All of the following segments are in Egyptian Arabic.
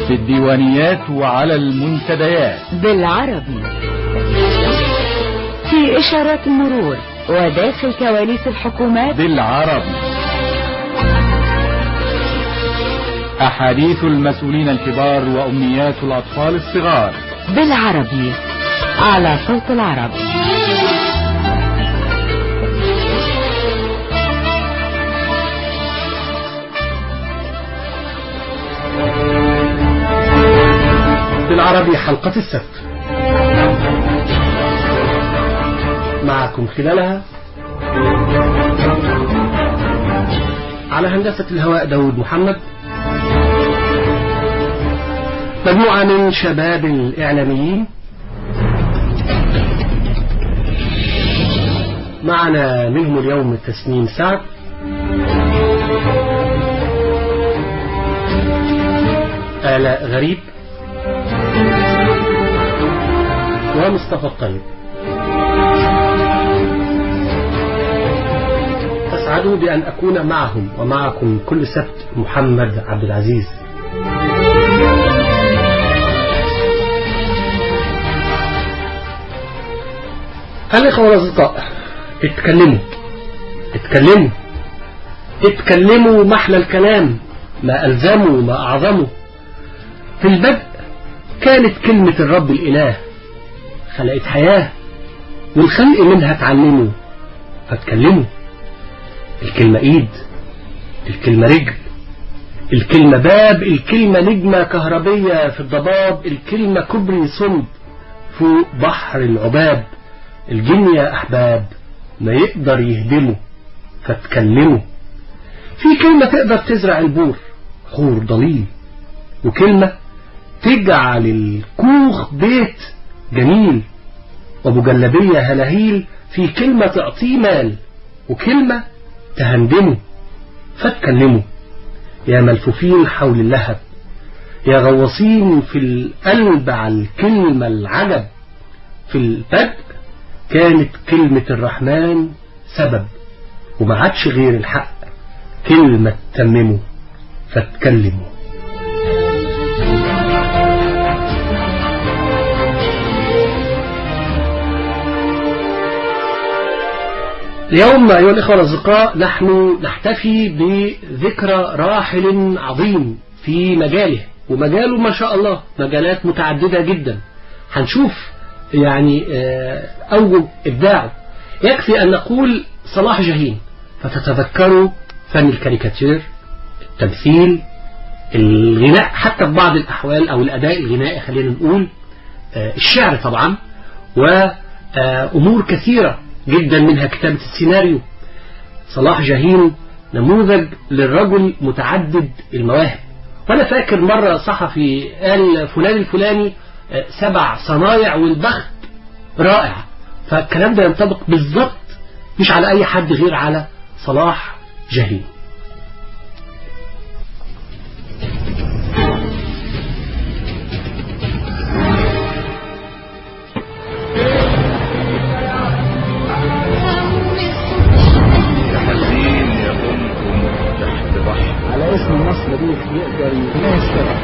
في الديوانيات وعلى المنتديات بالعربي في إشارات المرور وداخل كواليس الحكومات بالعربي أحاديث المسؤولين الكبار وأمنيات الأطفال الصغار بالعربي على صوت العرب بالعربي حلقة السبت معكم خلالها على هندسة الهواء داود محمد مجموعة من شباب الإعلاميين معنا منهم اليوم تسنيم سعد آلاء غريب ومصطفى الطيب أسعد بأن أكون معهم ومعكم كل سبت محمد عبد العزيز الإخوة والأصدقاء اتكلموا اتكلموا اتكلموا محلى الكلام ما ألزموا ما أعظموا في البدء كانت كلمة الرب الإله خلقت حياة والخلق منها اتعلموا فاتكلموا الكلمة ايد الكلمة رجل الكلمة باب الكلمة نجمة كهربية في الضباب الكلمة كبري صلب فوق بحر العباب الجن يا أحباب ما يقدر يهدمه فاتكلموا في كلمة تقدر تزرع البور خور ضليل وكلمة تجعل الكوخ بيت جميل وابو جلبية هلاهيل في كلمة تعطيه مال وكلمة تهندمه فاتكلموا يا ملفوفين حول اللهب يا غواصين في القلب على الكلمة العجب في البدء كانت كلمة الرحمن سبب وما عادش غير الحق كلمة تمموا فاتكلموا اليوم أيها الإخوة الأصدقاء نحن نحتفي بذكرى راحل عظيم في مجاله ومجاله ما شاء الله مجالات متعددة جدا هنشوف يعني أوجه إبداعه يكفي أن نقول صلاح جاهين فتتذكروا فن الكاريكاتير التمثيل الغناء حتى في بعض الأحوال أو الأداء الغنائي خلينا نقول الشعر طبعا وأمور كثيرة جدا منها كتابة السيناريو صلاح جاهين نموذج للرجل متعدد المواهب وأنا فاكر مرة صحفي قال فلان الفلاني سبع صنايع والبخت رائع فالكلام ده ينطبق بالظبط مش على أي حد غير على صلاح جاهين يقدر يشتغل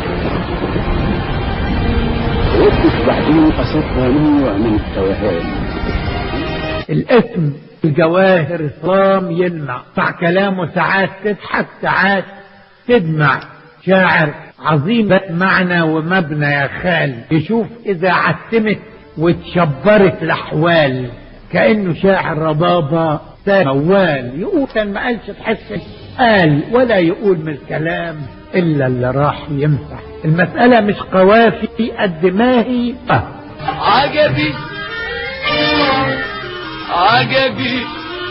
وقف بعدين قصدها نوع من التوهان الاسم الجواهر صام يلمع مع كلامه ساعات تضحك ساعات تدمع شاعر عظيم معنى ومبنى يا خال يشوف اذا عتمت وتشبرت الاحوال كانه شاعر ربابه موال يقول كان ما قالش تحس قال ولا يقول من الكلام إلا اللي راح ينفع المسألة مش قوافي قد ما هي آه. عجبي عجبي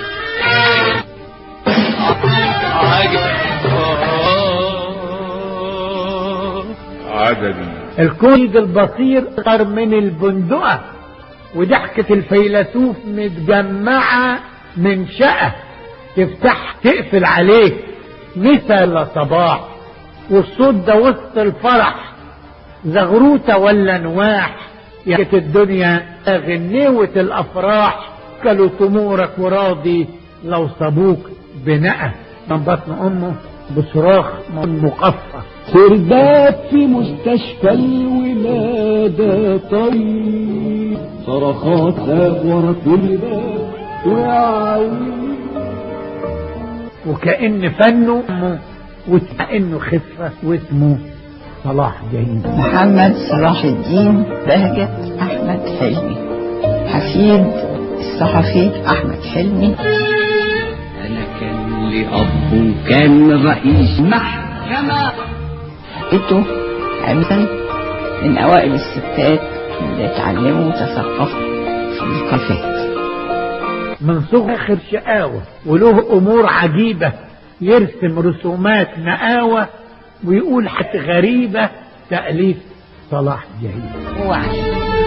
عجبي الكود البصير أكثر من البندقة وضحكة الفيلسوف متجمعة من شقة تفتح تقفل عليك مثل صباح والصوت ده وسط الفرح زغروتة ولا نواح يا الدنيا غنيوة الأفراح كلوا تمورك وراضي لو صابوك بنقى من بطن أمه بصراخ مقفى سرداب في مستشفى الولادة طيب صرخات ورا كل باب وعين وكأن فنه وكأنه خفة واسمه صلاح جاهين محمد صلاح الدين بهجت أحمد حلمي حفيد الصحفي أحمد حلمي انا كان لي اب وكان رئيس محكمة لقيته أمثل من أوائل الستات اللي اتعلموا وتثقفوا في الكافيهات من صغر آخر شقاوة وله أمور عجيبة يرسم رسومات نقاوة ويقول حتى غريبة تأليف صلاح جاهين وعي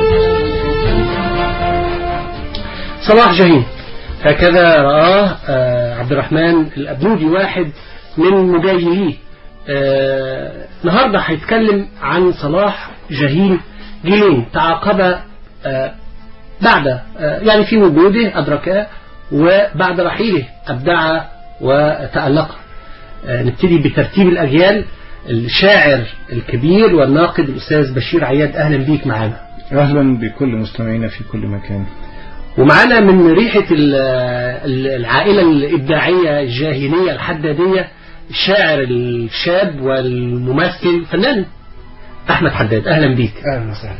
صلاح جاهين هكذا رآه آه، عبد الرحمن الأبنودي واحد من مجايليه آه، النهارده هيتكلم عن صلاح جاهين جيلين تعاقبا آه، بعد آه، يعني في وجوده أدركاه وبعد رحيله أبدع وتألق آه، نبتدي بترتيب الأجيال الشاعر الكبير والناقد الأستاذ بشير عياد أهلا بيك معانا أهلا بكل مستمعينا في كل مكان ومعانا من ريحة ال- ال- العائلة الإبداعية الجاهلية الحدادية الشاعر الشاب والممثل الفنان أحمد حداد أهلا بيك أهلا وسهلا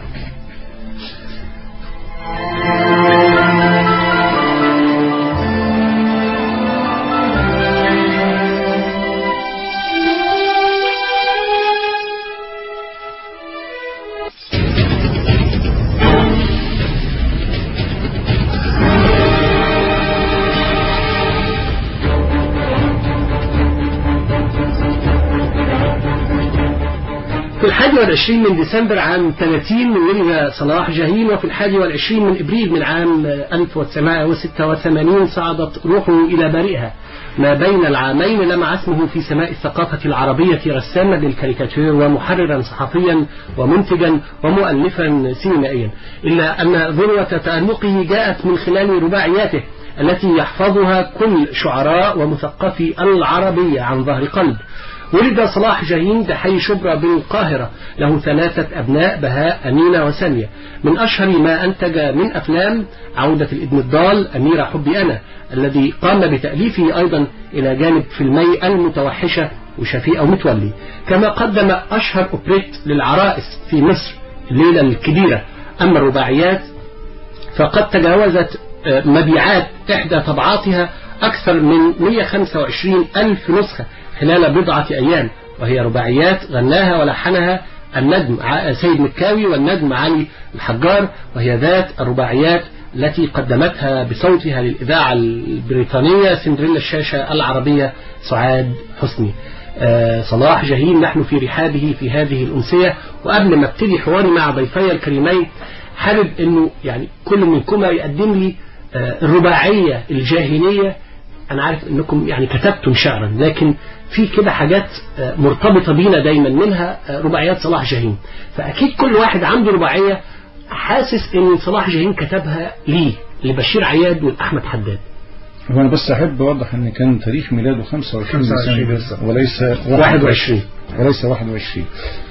في الحادي والعشرين من ديسمبر عام 30 ولد صلاح جاهين وفي الحادي والعشرين من إبريل من عام 1986 صعدت روحه إلى بارئها ما بين العامين لمع اسمه في سماء الثقافة العربية رساما للكاريكاتير ومحررا صحفيا ومنتجا ومؤلفا سينمائيا إلا أن ذروة تألقه جاءت من خلال رباعياته التي يحفظها كل شعراء ومثقفي العربية عن ظهر قلب ولد صلاح جاهين بحي شبرا بالقاهرة له ثلاثة أبناء بهاء أمينة وسامية من أشهر ما أنتج من أفلام عودة الإبن الضال أميرة حبي أنا الذي قام بتأليفه أيضا إلى جانب فيلمي المتوحشة وشفيقة ومتولي كما قدم أشهر أوبريت للعرائس في مصر الليلة الكبيرة أما الرباعيات فقد تجاوزت آه، مبيعات إحدى طبعاتها أكثر من 125 ألف نسخة خلال بضعة أيام وهي رباعيات غناها ولحنها النجم ع- سيد مكاوي والنجم علي الحجار وهي ذات الرباعيات التي قدمتها بصوتها للإذاعة البريطانية سندريلا الشاشة العربية سعاد حسني آه، صلاح جاهين نحن في رحابه في هذه الأمسية وقبل ما ابتدي حواري مع ضيفي الكريمين حابب انه يعني كل منكما يقدم لي آه، الرباعية الجاهلية انا عارف انكم يعني كتبتم شعرا لكن في كده حاجات آه، مرتبطة بينا دايما منها آه، رباعيات صلاح جاهين فاكيد كل واحد عنده رباعية حاسس ان صلاح جاهين كتبها ليه لبشير عياد والاحمد حداد هو أنا بس أحب أوضح أن كان تاريخ ميلاده 25 ديسمبر وليس 21 وليس 21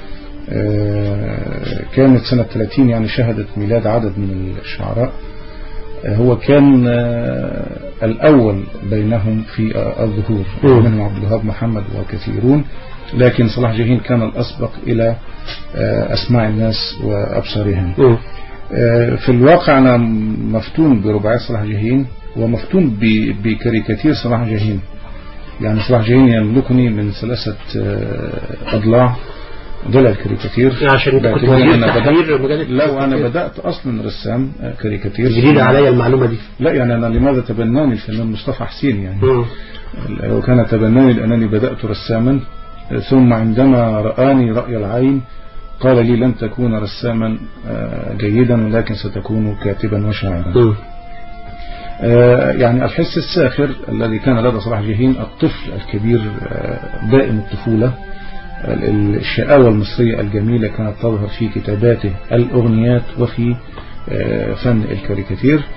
آه، كانت سنة 30 يعني شهدت ميلاد عدد من الشعراء آه، هو كان آه، الأول بينهم في آه، الظهور مم. منهم عبد الوهاب محمد وكثيرون لكن صلاح جاهين كان الأسبق إلى آه، أسماع الناس وأبصارهم مم. آه، في الواقع أنا مفتون برباعية صلاح جاهين ومفتون ب- بكاريكاتير صلاح جاهين يعني صلاح جاهين يملكني من ثلاثة آه، أضلاع ضلع الكاريكاتير عشان انت كنت باعتبار إن مدير أنا تحرير بدأت مجلة لا وأنا الكاريكاتير. بدأت أصلا رسام آه، كاريكاتير جديدة عليا المعلومة دي لا يعني أنا لماذا تبناني الفنان مصطفى حسين يعني مم. هو كان تبناني لأنني بدأت رساما ثم عندما رآني رأي العين قال لي لن تكون رساما آه، جيدا ولكن ستكون كاتبا وشاعرا مم. آه، يعني الحس الساخر الذي كان لدى صلاح جاهين الطفل الكبير آه، دائم الطفولة ال- ال- الشقاوة المصرية الجميلة كانت تظهر في كتاباته الأغنيات وفي آه، فن الكاريكاتير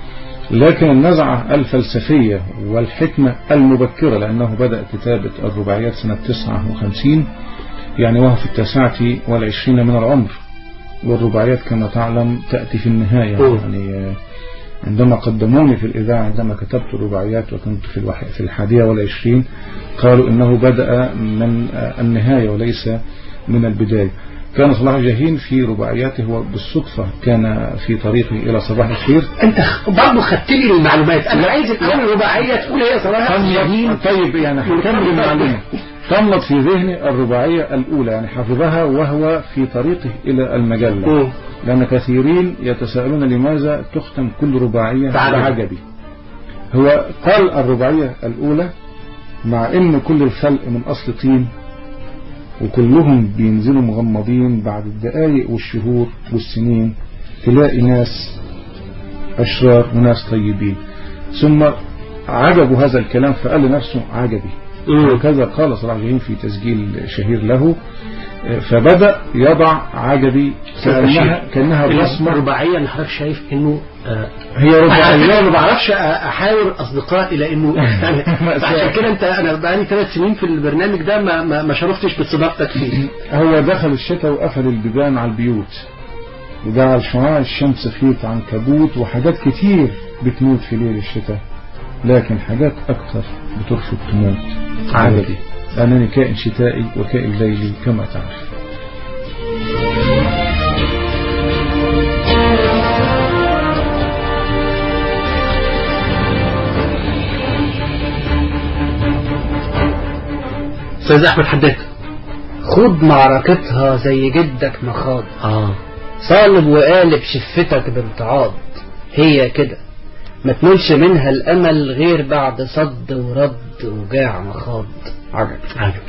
لكن النزعة الفلسفية والحكمة المبكرة لأنه بدأ كتابة الرباعيات سنة 59 يعني وهو في التاسعة والعشرين من العمر والرباعيات كما تعلم تأتي في النهاية أوه. يعني عندما قدموني في الإذاعة عندما كتبت الرباعيات وكنت في الوح... في الحادية والعشرين قالوا إنه بدأ من النهاية وليس من البداية كان صلاح جاهين في رباعياته هو بالصدفة كان في طريقه إلى صباح الخير انت برضه خدت لي المعلومات انا عايز الاول رباعيه تقول هي صراحه تمت طيب يعني هكمل المعلومة تمت في ذهني الرباعية الأولى يعني حفظها وهو في طريقه إلى المجلة مم. لأن كثيرين يتساءلون لماذا تختم كل رباعية بعجبي. بعجبي هو قال الرباعية الأولى مع إن كل الخلق من أصل طين وكلهم بينزلوا مغمضين بعد الدقايق والشهور والسنين تلاقي ناس أشرار وناس طيبين ثم عجبوا هذا الكلام فقال لنفسه عجبي مم. وكذا قال صلاح جاهين في تسجيل شهير له فبدأ يضع عجبي كأنها, كأنها الرسمة الرباعيه اللي حضرتك شايف انه آه، هي انا ما رباعيات بعرفش احاور اصدقائي لانه يعني عشان كده انت انا بقالي ثلاث سنين في البرنامج ده ما ما, ما شرفتش باستضافتك فيه هو دخل الشتاء وقفل البيبان على البيوت وجعل شعاع الشمس خيط عنكبوت وحاجات كتير بتموت في ليل الشتاء لكن حاجات أكتر بترفض تموت عجبي لأنني كائن شتائي وكائن ليلي كما تعرف استاذ احمد حداد خد معركتها زي جدك مخاض اه صالب وقالب شفتك بامتعاض هي كده ما تنولش منها الأمل غير بعد صد ورد وجاع مخاض عجب عجبي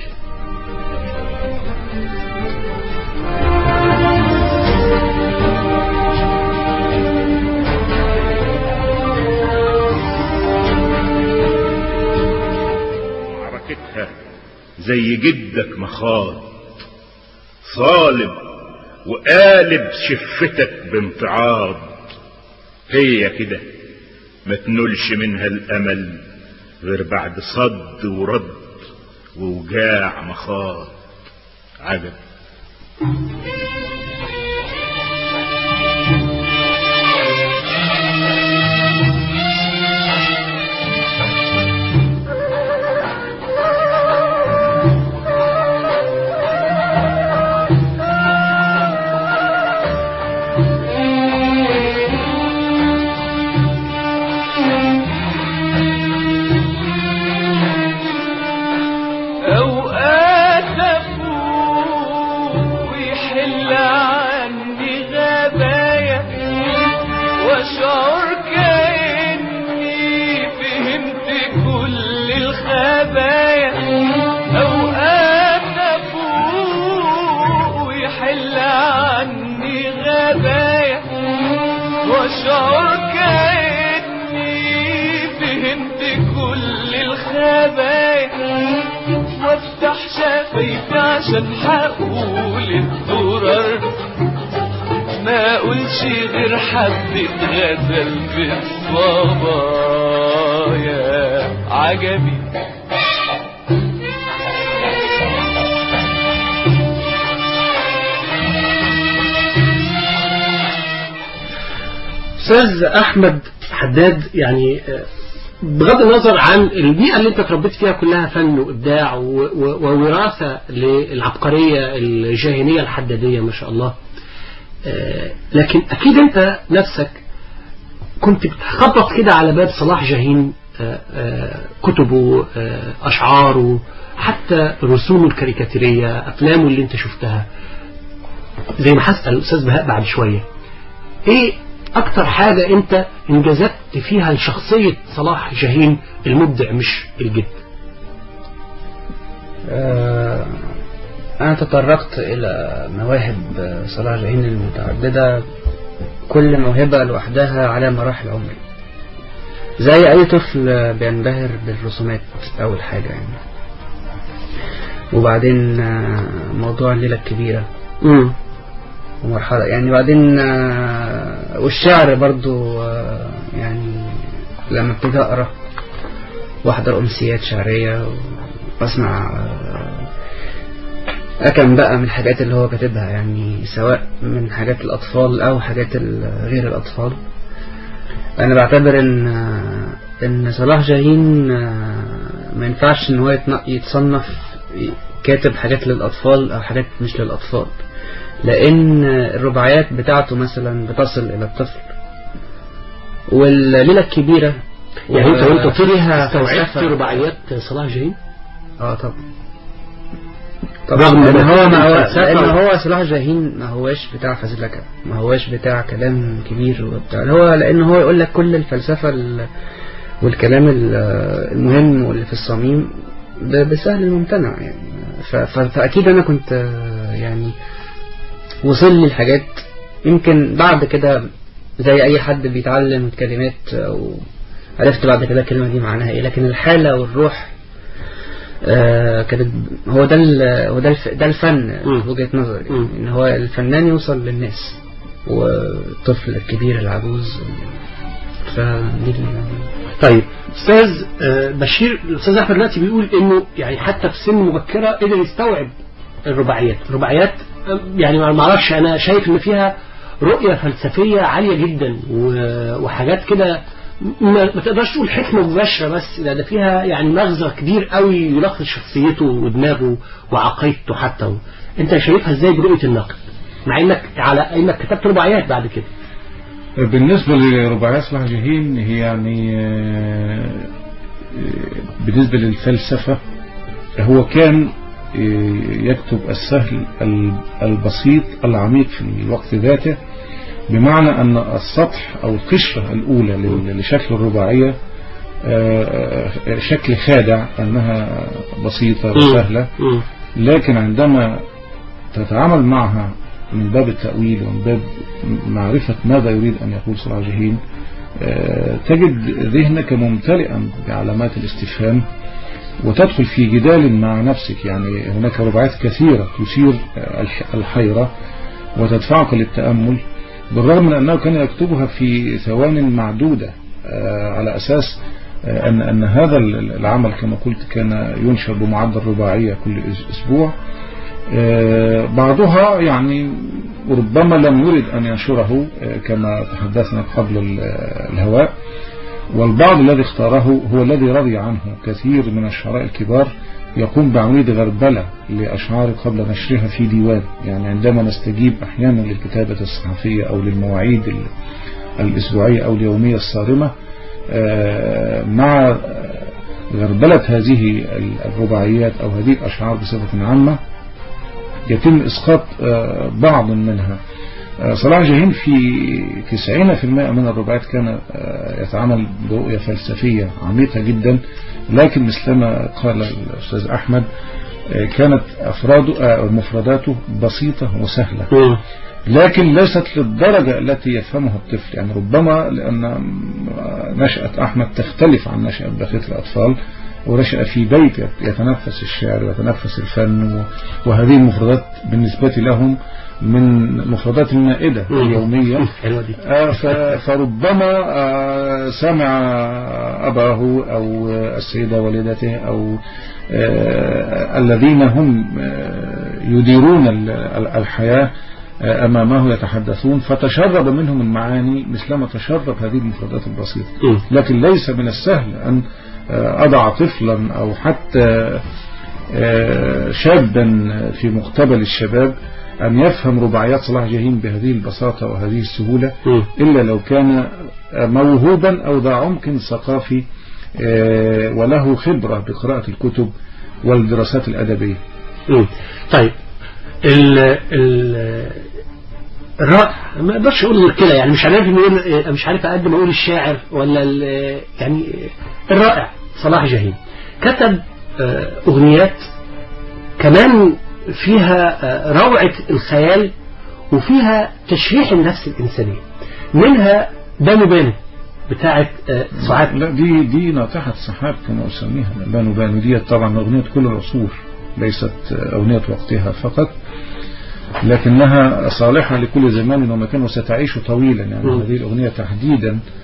معركتها زي جدك مخاض صالب وقالب شفتك بامتعاض هي كده ما تنولش منها الامل غير بعد صد ورد ووجاع مخاض عجب أوقات أفوق ويحل عني غبايا وأشعر كأني فهمت كل الخبايا أوقات أفوق ويحل عني غبايا وأشعر كأني فهمت كل الخبايا وافتح شفايفي عشان هقول الدرر ما اقولش غير حبة غزل في الصبايا عجبي استاذ احمد حداد يعني آه، بغض النظر عن البيئة اللي انت اتربيت فيها كلها فن وابداع و- و- ووراثة للعبقرية الجاهلية الحدادية ما شاء الله آه، لكن اكيد انت نفسك كنت بتخبط كده على باب صلاح جاهين آه، آه، كتبه آه، اشعاره حتى رسومه الكاريكاتيرية افلامه اللي انت شفتها زي ما هسأل الاستاذ بهاء بعد شوية ايه اكتر حاجة انت انجذبت فيها لشخصية صلاح جاهين المبدع مش الجد آه، أنا تطرقت إلى مواهب صلاح جاهين المتعددة كل موهبة لوحدها على مراحل عمري زي أي طفل بينبهر بالرسومات أول حاجة يعني وبعدين آه، موضوع الليلة الكبيرة امم ومرحلة يعني بعدين آه، والشعر برضو آه، يعني لما ابتدي اقرا واحضر امسيات شعريه واسمع أكم بقى من الحاجات اللي هو كاتبها يعني سواء من حاجات الأطفال أو حاجات ال- غير الأطفال أنا بعتبر إن إن صلاح جاهين ما ينفعش إن هو يتن- يتصنف كاتب حاجات للأطفال أو حاجات مش للأطفال لأن الرباعيات بتاعته مثلا بتصل إلى الطفل والليلة الكبيرة يعني انت وانت فيها استوعبت فلسفة. رباعيات صلاح جاهين اه طبعا رغم لأن ما هو فيه ما هو الفلسفة لأن و- هو صلاح جاهين ما هواش بتاع فزلكة ما هواش بتاع كلام كبير وبتاع هو لأن هو يقول لك كل الفلسفة ال- والكلام ال- المهم واللي في الصميم ب- بسهل الممتنع يعني ف- ف- فأكيد أنا كنت آه، يعني وصل لي الحاجات يمكن بعد كده زي أي حد بيتعلم كلمات أو عرفت بعد كده الكلمة دي معناها إيه لكن الحالة والروح آه، كانت هو ده ال- هو ده الف- ده الفن في وجهة نظري يعني ان هو الفنان يوصل للناس والطفل الكبير العجوز فدي ال- طيب استاذ آه، بشير الاستاذ احمد دلوقتي بيقول انه يعني حتى في سن مبكره قدر يستوعب الرباعيات الرباعيات آه، يعني ما اعرفش انا شايف ان فيها رؤيه فلسفيه عاليه جدا و- وحاجات كده ما ما تقدرش تقول حكمه مباشره بس لا ده فيها يعني مغزى كبير قوي يلخص شخصيته ودماغه وعقيدته حتى انت شايفها ازاي برؤيه النقد مع انك على انك كتبت رباعيات بعد كده بالنسبة لرباعيات صلاح جاهين هي يعني آه، آه، بالنسبة للفلسفة هو كان آه، يكتب السهل ال- البسيط العميق في الوقت ذاته بمعنى أن السطح أو القشرة الأولى لل- لشكل الرباعية آه، آه، شكل خادع أنها بسيطة وسهلة لكن عندما تتعامل معها من باب التأويل ومن باب معرفة ماذا يريد أن يقول صلاح جاهين آه، تجد ذهنك ممتلئا بعلامات الاستفهام وتدخل في جدال مع نفسك يعني هناك رباعيات كثيرة تثير آه، الح- الحيرة وتدفعك للتأمل بالرغم من أنه كان يكتبها في ثوان معدودة آه، على أساس آه، أن أن هذا العمل كما قلت كان ينشر بمعدل رباعية كل أس- أسبوع آه، بعضها يعني ربما لم يرد أن ينشره آه، كما تحدثنا قبل ال- آه، الهواء والبعض الذي اختاره هو الذي رضي عنه كثير من الشعراء الكبار يقوم بعملية غربلة لأشعار قبل نشرها في ديوان يعني عندما نستجيب أحيانا للكتابة الصحفية أو للمواعيد ال- الأسبوعية أو اليومية الصارمة آه، مع آه، غربلة هذه الرباعيات أو هذه الأشعار بصفة عامة يتم إسقاط آه، بعض منها آه، صلاح جاهين في 90% من الرباعيات كان آه، يتعامل برؤية فلسفية عميقة جدا لكن مثلما قال الأستاذ أحمد آه، كانت أفراده آه، مفرداته بسيطة وسهلة لكن ليست للدرجة التي يفهمها الطفل يعني ربما لأن نشأة أحمد تختلف عن نشأة بقية الأطفال ونشأ في بيت يتنفس الشعر ويتنفس الفن و- وهذه المفردات بالنسبة لهم من مفردات المائدة اليومية آه، ف- فربما آه، سمع أباه أو السيدة والدته أو آه، الذين هم آه، يديرون ال- ال- الحياة آه، أمامه يتحدثون فتشرب منهم المعاني مثلما تشرب هذه المفردات البسيطة لكن ليس من السهل أن آه، أضع طفلا أو حتى آه، شابا في مقتبل الشباب أن يفهم رباعيات صلاح جاهين بهذه البساطة وهذه السهولة إلا لو كان موهوبا أو ذا عمق ثقافي آه، وله خبرة بقراءة الكتب والدراسات الأدبية مم. طيب ال ال الرائع ما اقدرش اقول غير كده يعني مش عارف نقول مش عارف اقدم اقول الشاعر ولا ال- يعني الرائع صلاح جاهين كتب آه، اغنيات كمان فيها آه، روعة الخيال وفيها تشريح النفس الإنسانية منها بانو بانو بتاعت آه، سعاد لا دي دي ناطحة سحاب كما أسميها بانو بانو دي طبعا أغنية كل العصور ليست أغنية وقتها فقط لكنها صالحة لكل زمان ومكان وستعيش طويلا يعني مم. هذه الأغنية تحديدا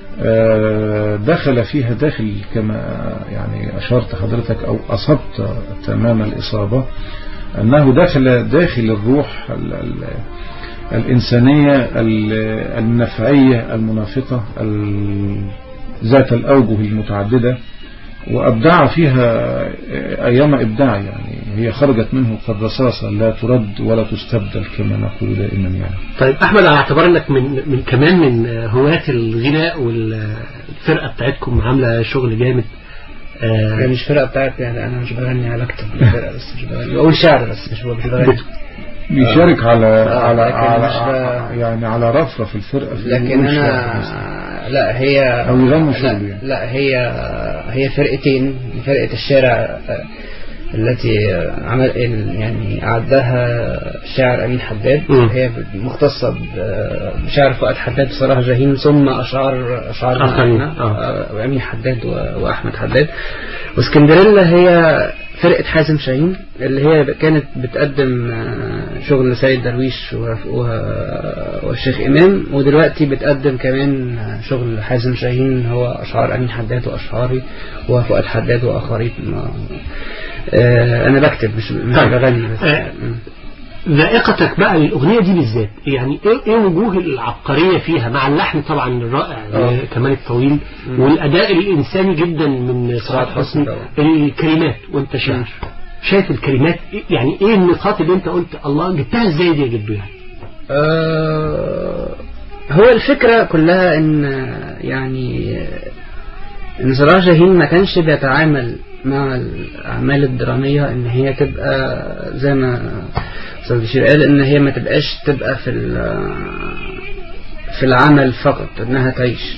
آه، دخل فيها داخل كما يعني أشرت حضرتك أو أصبت تمام الإصابة أنه داخل داخل الروح ال- ال- الإنسانية ال- النفعية المنافقة ال- ذات الأوجه المتعددة وأبدع فيها أيام إبداع يعني هي خرجت منه كالرصاصة لا ترد ولا تستبدل كما نقول دائما يعني طيب احمد على اعتبار انك من من كمان من هواة الغناء والفرقه بتاعتكم عامله شغل جامد هي مش فرقة بتاعتي يعني أنا مش بغني على بكتب الفرقة بس مش بغني بقول شعر بس مش مش بغني بيشارك على آه، على, لكن على مش ب- يعني على رفرة في الفرقة في لكن يقول شعر أنا مثلاً. لا هي أو يغنوا لا, شغل يعني. لا هي هي فرقتين فرقة الشارع آه، التي عمل ال- يعني أعدها الشاعر أمين حداد مم. هي مختصة ب- بشعر فؤاد حداد وصلاح جاهين ثم أشعار أشعار آخرين. معنا، آه. آه، وأمين حداد و- وأحمد حداد واسكندريلا هي فرقة حازم شاهين اللي هي كانت بتقدم آه، شغل سيد درويش و- و- والشيخ إمام ودلوقتي بتقدم كمان آه، شغل حازم شاهين هو أشعار أمين حداد وأشعاري وفؤاد حداد وآخرين ما- آه، أنا بكتب مش مش طيب. بغني بس آه. ذائقتك بقى للأغنية دي بالذات يعني ايه ايه وجوه العبقرية فيها مع اللحن طبعا الرائع آه. كمان الطويل مم. والأداء الإنساني جدا من سعاد حسني حسني طبعا. الكلمات وانت شاعر شايف الكلمات إيه- يعني ايه النقاط اللي انت قلت الله جبتها ازاي دي يا جدو يعني آه، هو الفكرة كلها ان يعني ان صلاح جاهين ما كانش بيتعامل مع الأعمال الدرامية ان هي تبقى زي ما أستاذ بشير قال ان هي ما تبقاش تبقى في ال- في العمل فقط انها تعيش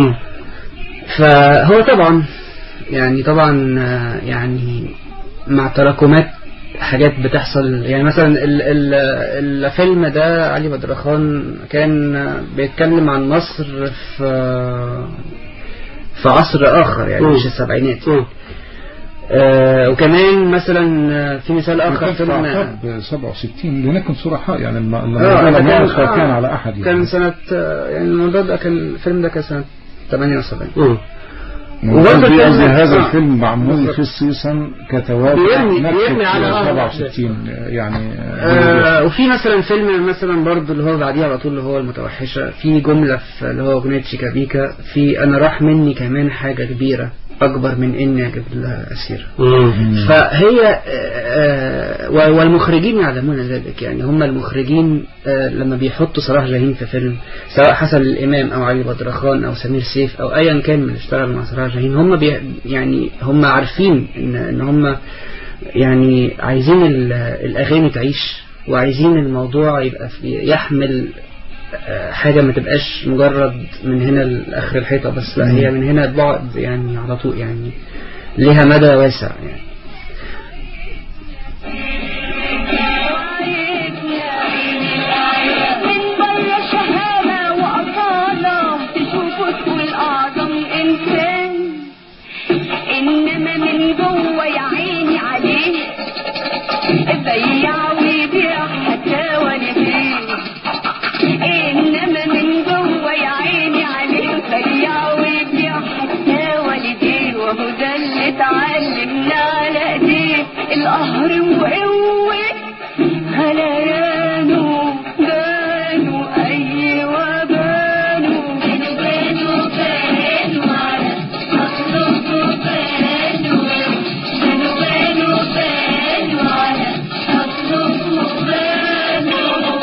فهو طبعا يعني طبعا آه، يعني مع تراكمات حاجات بتحصل يعني مثلا ال ال الفيلم ده علي بدرخان كان بيتكلم عن مصر في في عصر آخر يعني مم. مش السبعينات آه وكمان مثلا في مثال آخر كان في فيلم أعقاب 67 لنكن صرحاء يعني الم- آه، الموضوع ده لم كان- يعرف آه، كان على أحد يعني كان سنة آه، يعني الموضوع ده كان الفيلم ده كان سنة 78 وبرضه وبرضه قصدي كان- هذا آه. الفيلم معمول بالظبط. خصيصا كتوافق بيرمي- نكتة بيرمي على- 67 يعني آه وفي مثلا فيلم مثلا برضو اللي هو بعديه على طول اللي هو المتوحشة في جملة في اللي هو أغنية شيكابيكا في أنا راح مني كمان حاجة كبيرة أكبر من إني أجيب لها أسيرة فهي آه، آه، و- والمخرجين يعلمون ذلك يعني هم المخرجين آه، لما بيحطوا صلاح جاهين في فيلم سواء حسن الإمام أو علي بدرخان أو سمير سيف أو أيا كان من اللي اشتغل مع صلاح جاهين هم بي يعني هم عارفين إن إن هم يعني عايزين ال- الأغاني تعيش وعايزين الموضوع يبقى في يحمل آه، حاجة ما تبقاش مجرد من هنا لآخر الحيطة بس لا هي من هنا لبعد يعني على طول يعني ليها مدى واسع يعني من بره شهامة وأصالة تشوفه تقول أعظم إنسان إنما من جوه يا عيني عليه بيع ويبيع حتى والديه إنما من جوه يا عيني عليه بيع ويبيع حتى والديه وهو ده اللي اتعلمنا على ايديه القهر وقوة غليانه بانوا أيوة بانوا بانوا بانوا على أصله بانوا بانوا بانوا بانوا على أصله بانوا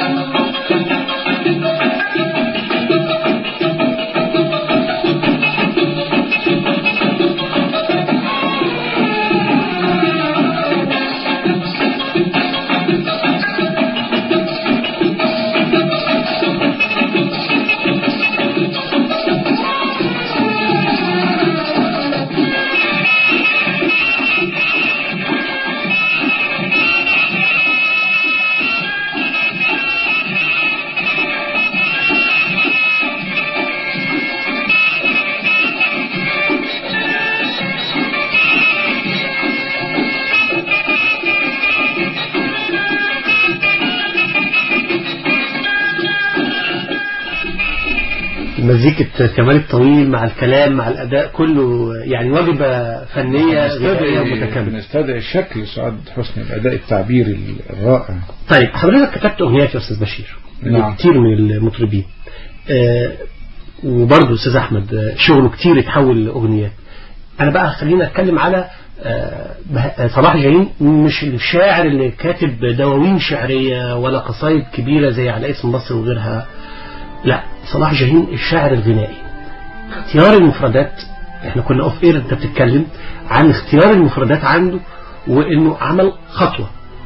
مزيكة كمال الطويل مع الكلام مع الأداء كله يعني وجبة فنية غذائية متكاملة بنستدعي شكل سعاد حسني الأداء التعبيري الرائع طيب حضرتك كتبت أغنيات يا أستاذ بشير نعم. كتير من المطربين آه وبرضه أستاذ أحمد آه، شغله كتير يتحول لأغنيات أنا بقى خلينا أتكلم على آه، به- صلاح جاهين مش الشاعر اللي كاتب دواوين شعرية ولا قصايد كبيرة زي على اسم مصر وغيرها لا صلاح جاهين الشاعر الغنائي اختيار المفردات احنا كنا اوف اير انت بتتكلم عن اختيار المفردات عنده وانه عمل خطوة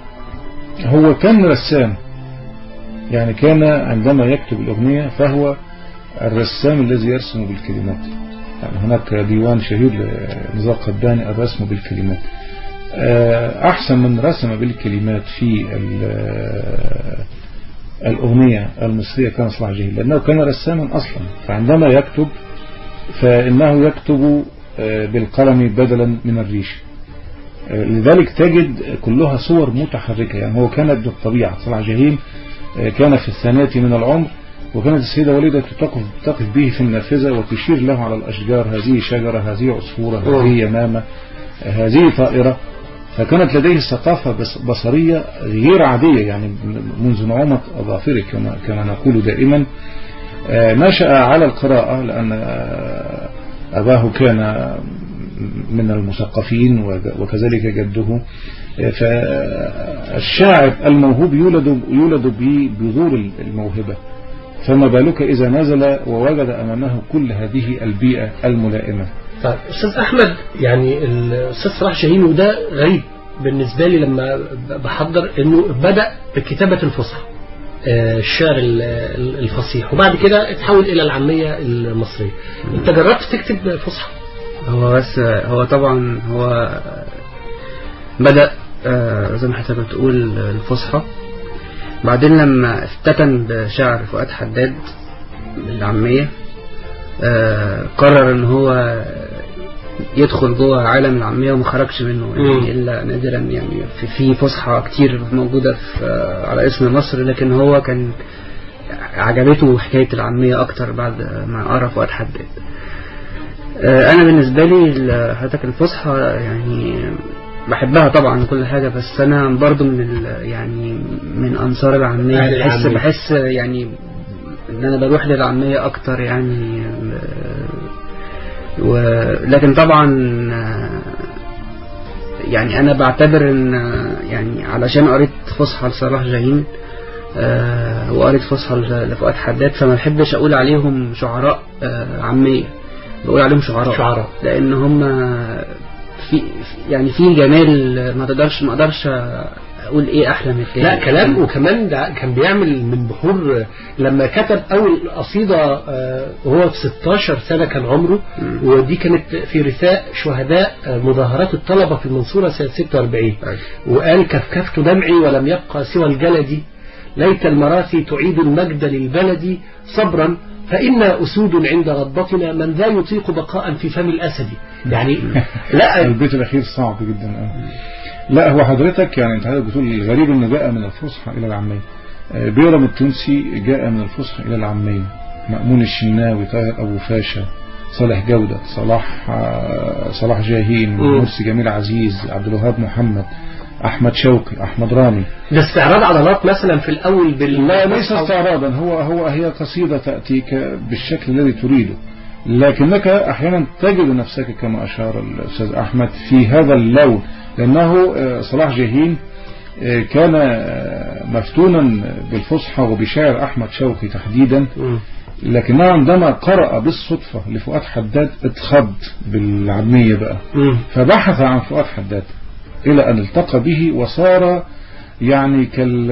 هو كان رسام يعني كان عندما يكتب الأغنية فهو الرسام الذي يرسم بالكلمات يعني هناك ديوان شهير لنزار قباني الرسم بالكلمات آه، أحسن من رسم بالكلمات في ال- الأغنية المصرية كان صلاح جاهين لأنه كان رساما أصلا فعندما يكتب فإنه يكتب آه، بالقلم بدلا من الريش آه، لذلك تجد كلها صور متحركة يعني هو كان ابن الطبيعة صلاح جاهين آه، كان في الثانية من العمر وكانت السيدة وليدة تقف, تقف به في النافذة وتشير له على الأشجار هذه شجرة هذه عصفورة هذه يمامة آه، هذه طائرة فكانت لديه ثقافة بص- بصرية غير عادية يعني منذ نعومة أظافره كما, كما نقول دائما آه، نشأ على القراءة لأن آه، أباه كان من المثقفين وج- وكذلك جده آه، فالشاعر الموهوب يولد يولد ببذور الموهبة فما بالك إذا نزل ووجد أمامه كل هذه البيئة الملائمة طيب أستاذ أحمد يعني الأستاذ صلاح شاهين وده غريب بالنسبة لي لما بحضر إنه بدأ بكتابة الفصحى آه، الشعر ال- ال- الفصيح وبعد كده اتحول إلى العامية المصرية أنت جربت تكتب فصحى هو بس هو طبعا هو بدأ آه، زي ما حضرتك بتقول الفصحى بعدين لما افتتن بشعر فؤاد حداد العامية آه، قرر ان هو يدخل جوه عالم العامية وما خرجش منه مم. يعني الا نادرا يعني في, في فصحى كتير موجودة في آه، على اسم مصر لكن هو كان عجبته حكاية العامية اكتر بعد ما قرا فؤاد حداد آه، انا بالنسبه لي ال- حضرتك الفصحى يعني بحبها طبعا كل حاجه بس انا برضو من ال- يعني من انصار أهل العاميه بحس العامية. بحس يعني ان انا بروح للعاميه اكتر يعني و لكن طبعا آه، يعني انا بعتبر ان آه، يعني علشان قريت فصحى لصلاح جاهين آه، وقريت فصحى ل- لفؤاد حداد فما بحبش اقول عليهم شعراء آه، عاميه بقول عليهم شعراء شعراء. لان هم في يعني في جمال ما تقدرش ما اقدرش اقول ايه احلى من كده لا كلام وكمان ده كان بيعمل من بحور لما كتب أول قصيدة آه، وهو في 16 سنة كان عمره ودي كانت في رثاء شهداء آه، مظاهرات الطلبة في المنصورة سنة 46 وقال كفكفت دمعي ولم يبقى سوى الجلد ليت المراثي تعيد المجد للبلد صبرا فإن أسود عند غضبتنا من ذا يطيق بقاء في فم الأسد يعني لا البيت الأخير صعب جدا آه. لا هو حضرتك يعني انت حضرتك بتقول الغريب انه جاء من الفصحى الى العامية آه، بيرم التونسي جاء من الفصحى الى العامية مأمون الشناوي طاهر ابو فاشا صالح جودة صلاح آه، صلاح جاهين مم. مرسي جميل عزيز عبد الوهاب محمد احمد شوقي احمد رامي ده استعراض عضلات مثلا في الأول بال لا ليس استعراضا هو هو هي قصيدة تأتيك بالشكل الذي تريده لكنك أحيانا تجد نفسك كما أشار الأستاذ أحمد في هذا اللون لأنه آه، صلاح جاهين آه، كان آه، مفتونا بالفصحى وبشعر أحمد شوقي تحديدا لكنه عندما قرأ بالصدفة لفؤاد حداد اتخض بالعامية بقى فبحث عن فؤاد حداد إلى أن التقى به وصار يعني كال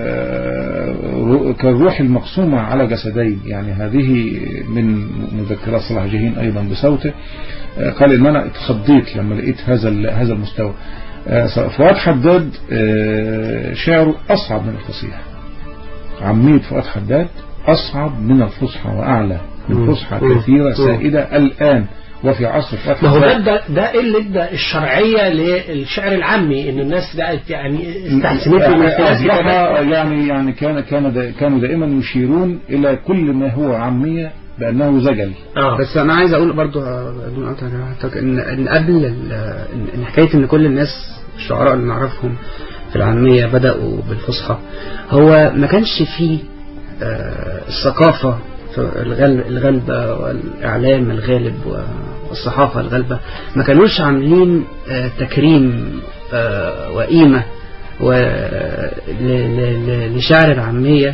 كالروح المقسومة على جسدين يعني هذه من مذكرات صلاح جاهين أيضا بصوته آه، قال إن أنا اتخضيت لما لقيت هذا ال- هذا المستوى آه، فؤاد حداد آه، شعره أصعب من الفصيح عامية فؤاد حداد أصعب من الفصحى وأعلى من مم. فصحى مم. كثيرة مم. سائدة الآن وفي عصر فؤاد ما هو ده حداد ده, ده اللي ادى الشرعية للشعر العامي ان الناس بقت يعني استحسنته من خلال أصبح كتابات يعني يعني كان كان دا كانوا دائما يشيرون إلى كل ما هو عامية بأنه زجل بس انا عايز اقول برضو آه، بدون قطع حضرتك ان ان قبل ال- ان إن حكايه ان كل الناس الشعراء اللي نعرفهم في العاميه بداوا بالفصحى هو ما كانش فيه آه، الثقافه في الغل- الغالبه والاعلام الغالب والصحافه الغالبه ما كانوش عاملين آه، تكريم آه، وقيمه و- ل- ل- ل- لشعر العاميه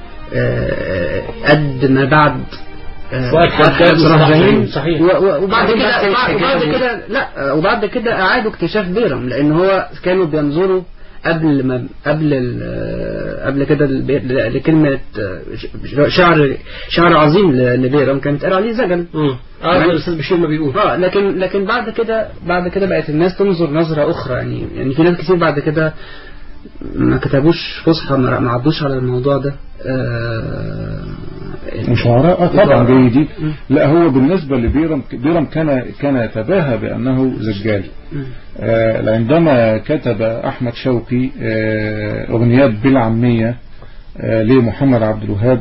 آه، قد ما بعد آه، فؤاد حداد صلاح وصلاح جاهين جاهين، صحيح. و- و- وبعد بعد كده كده وبعد- وبعد الحجاز. كده لا وبعد كده اعادوا اكتشاف بيرم لان هو كانوا بينظروا قبل ما قبل ال- قبل كده البي- لكلمه ش- شعر شعر عظيم ل- لبيرم كان اتقال عليه زجل اه يعني- الاستاذ بشير ما بيقول اه لكن لكن بعد كده بعد كده بقت الناس تنظر نظرة أخرى يعني يعني في ناس كتير بعد كده ما كتبوش فصحى ما ما عدوش على الموضوع ده آه وشعراء آه طبعا جيدين لا هو بالنسبة لبيرم بيرم كان كان يتباهى بأنه زجال آه، عندما كتب أحمد شوقي آه، أغنيات بالعامية آه، لمحمد عبد الوهاب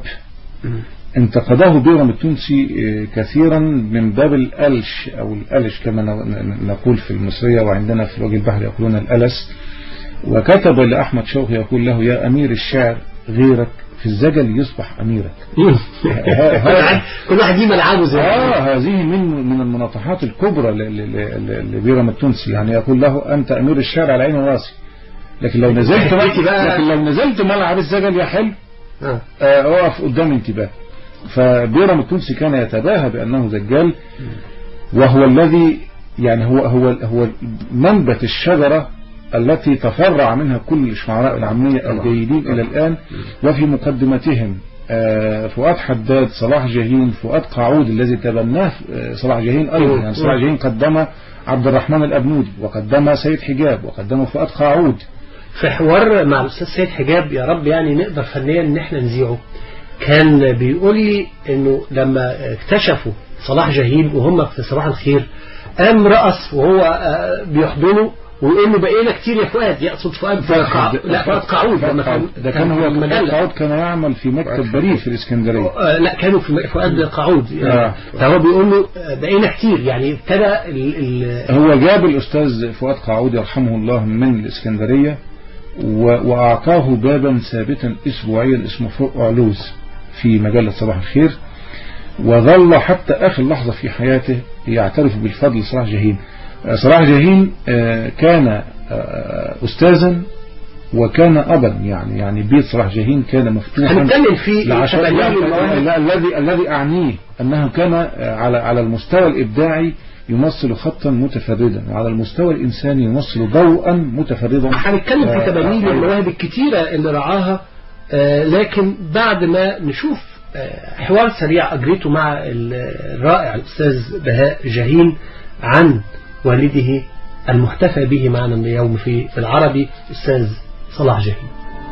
انتقده بيرم التونسي آه، كثيرا من باب الألش أو الألش كما ن- نقول في المصرية وعندنا في الوجه البحري يقولون الألس وكتب لأحمد شوقي يقول له يا أمير الشعر غيرك في الزجل يصبح أميرك كل واحد كل واحد ليه ملعبه زي ما آه هذه من من المناطحات الكبرى ل- ل- ل- لبيرم التونسي يعني يقول له أنت أمير الشعر على عيني وراسي لكن لو نزلت حكيتي بقى- لكن لو نزلت ملعب الزجل يا حلو آه. آه، اقف قدام انتباه فبيرم التونسي كان يتباهى بأنه زجال وهو الذي يعني هو هو هو منبت الشجرة التي تفرع منها كل الشعراء العامية الجيدين إلى الآن وفي مقدمتهم آه، فؤاد حداد صلاح جاهين فؤاد قاعود الذي تبناه آه، صلاح جاهين أيضا يعني صلاح جاهين قدم عبد الرحمن الأبنودي وقدم سيد حجاب وقدم فؤاد قاعود في حوار مع الاستاذ سيد حجاب يا رب يعني نقدر فنيا ان احنا نذيعه كان بيقول لي انه لما اكتشفوا صلاح جاهين وهم في صباح الخير قام رقص وهو آه، بيحضنه ويقول له بقينا كتير يا فؤاد يقصد فؤاد قاع- لا فؤاد قاعود لما كان ده كان هو في فؤاد المجلة. قاعود كان يعمل في مكتب بريد في الإسكندرية آه، لا كانوا في فؤاد قاعود آه. فهو بيقول له آه، بقينا كتير يعني ابتدى ال ال هو جاب الأستاذ فؤاد قاعود يرحمه الله من الإسكندرية و- وأعطاه بابا ثابتا أسبوعيا اسمه فوق علوز في مجلة صباح الخير وظل حتى آخر لحظة في حياته يعترف بالفضل صلاح جاهين آه، صلاح جاهين آه، كان آه، أستاذا وكان أبا يعني يعني بيت صلاح جاهين كان مفتوحا هنتكلم في لعشان تبنيه المواهب. لا، الذي الذي أعنيه أنه كان آه، على على المستوى الإبداعي يمثل خطا متفردا وعلى المستوى الإنساني يمثل ضوءا متفردا هنتكلم في آه، تبنيه آه، المواهب الكتيرة اللي رعاها آه، لكن بعد ما نشوف آه، حوار سريع أجريته مع ال- الرائع الأستاذ بهاء جاهين عن والده المحتفى به معنا اليوم في في العربي أستاذ صلاح جاهين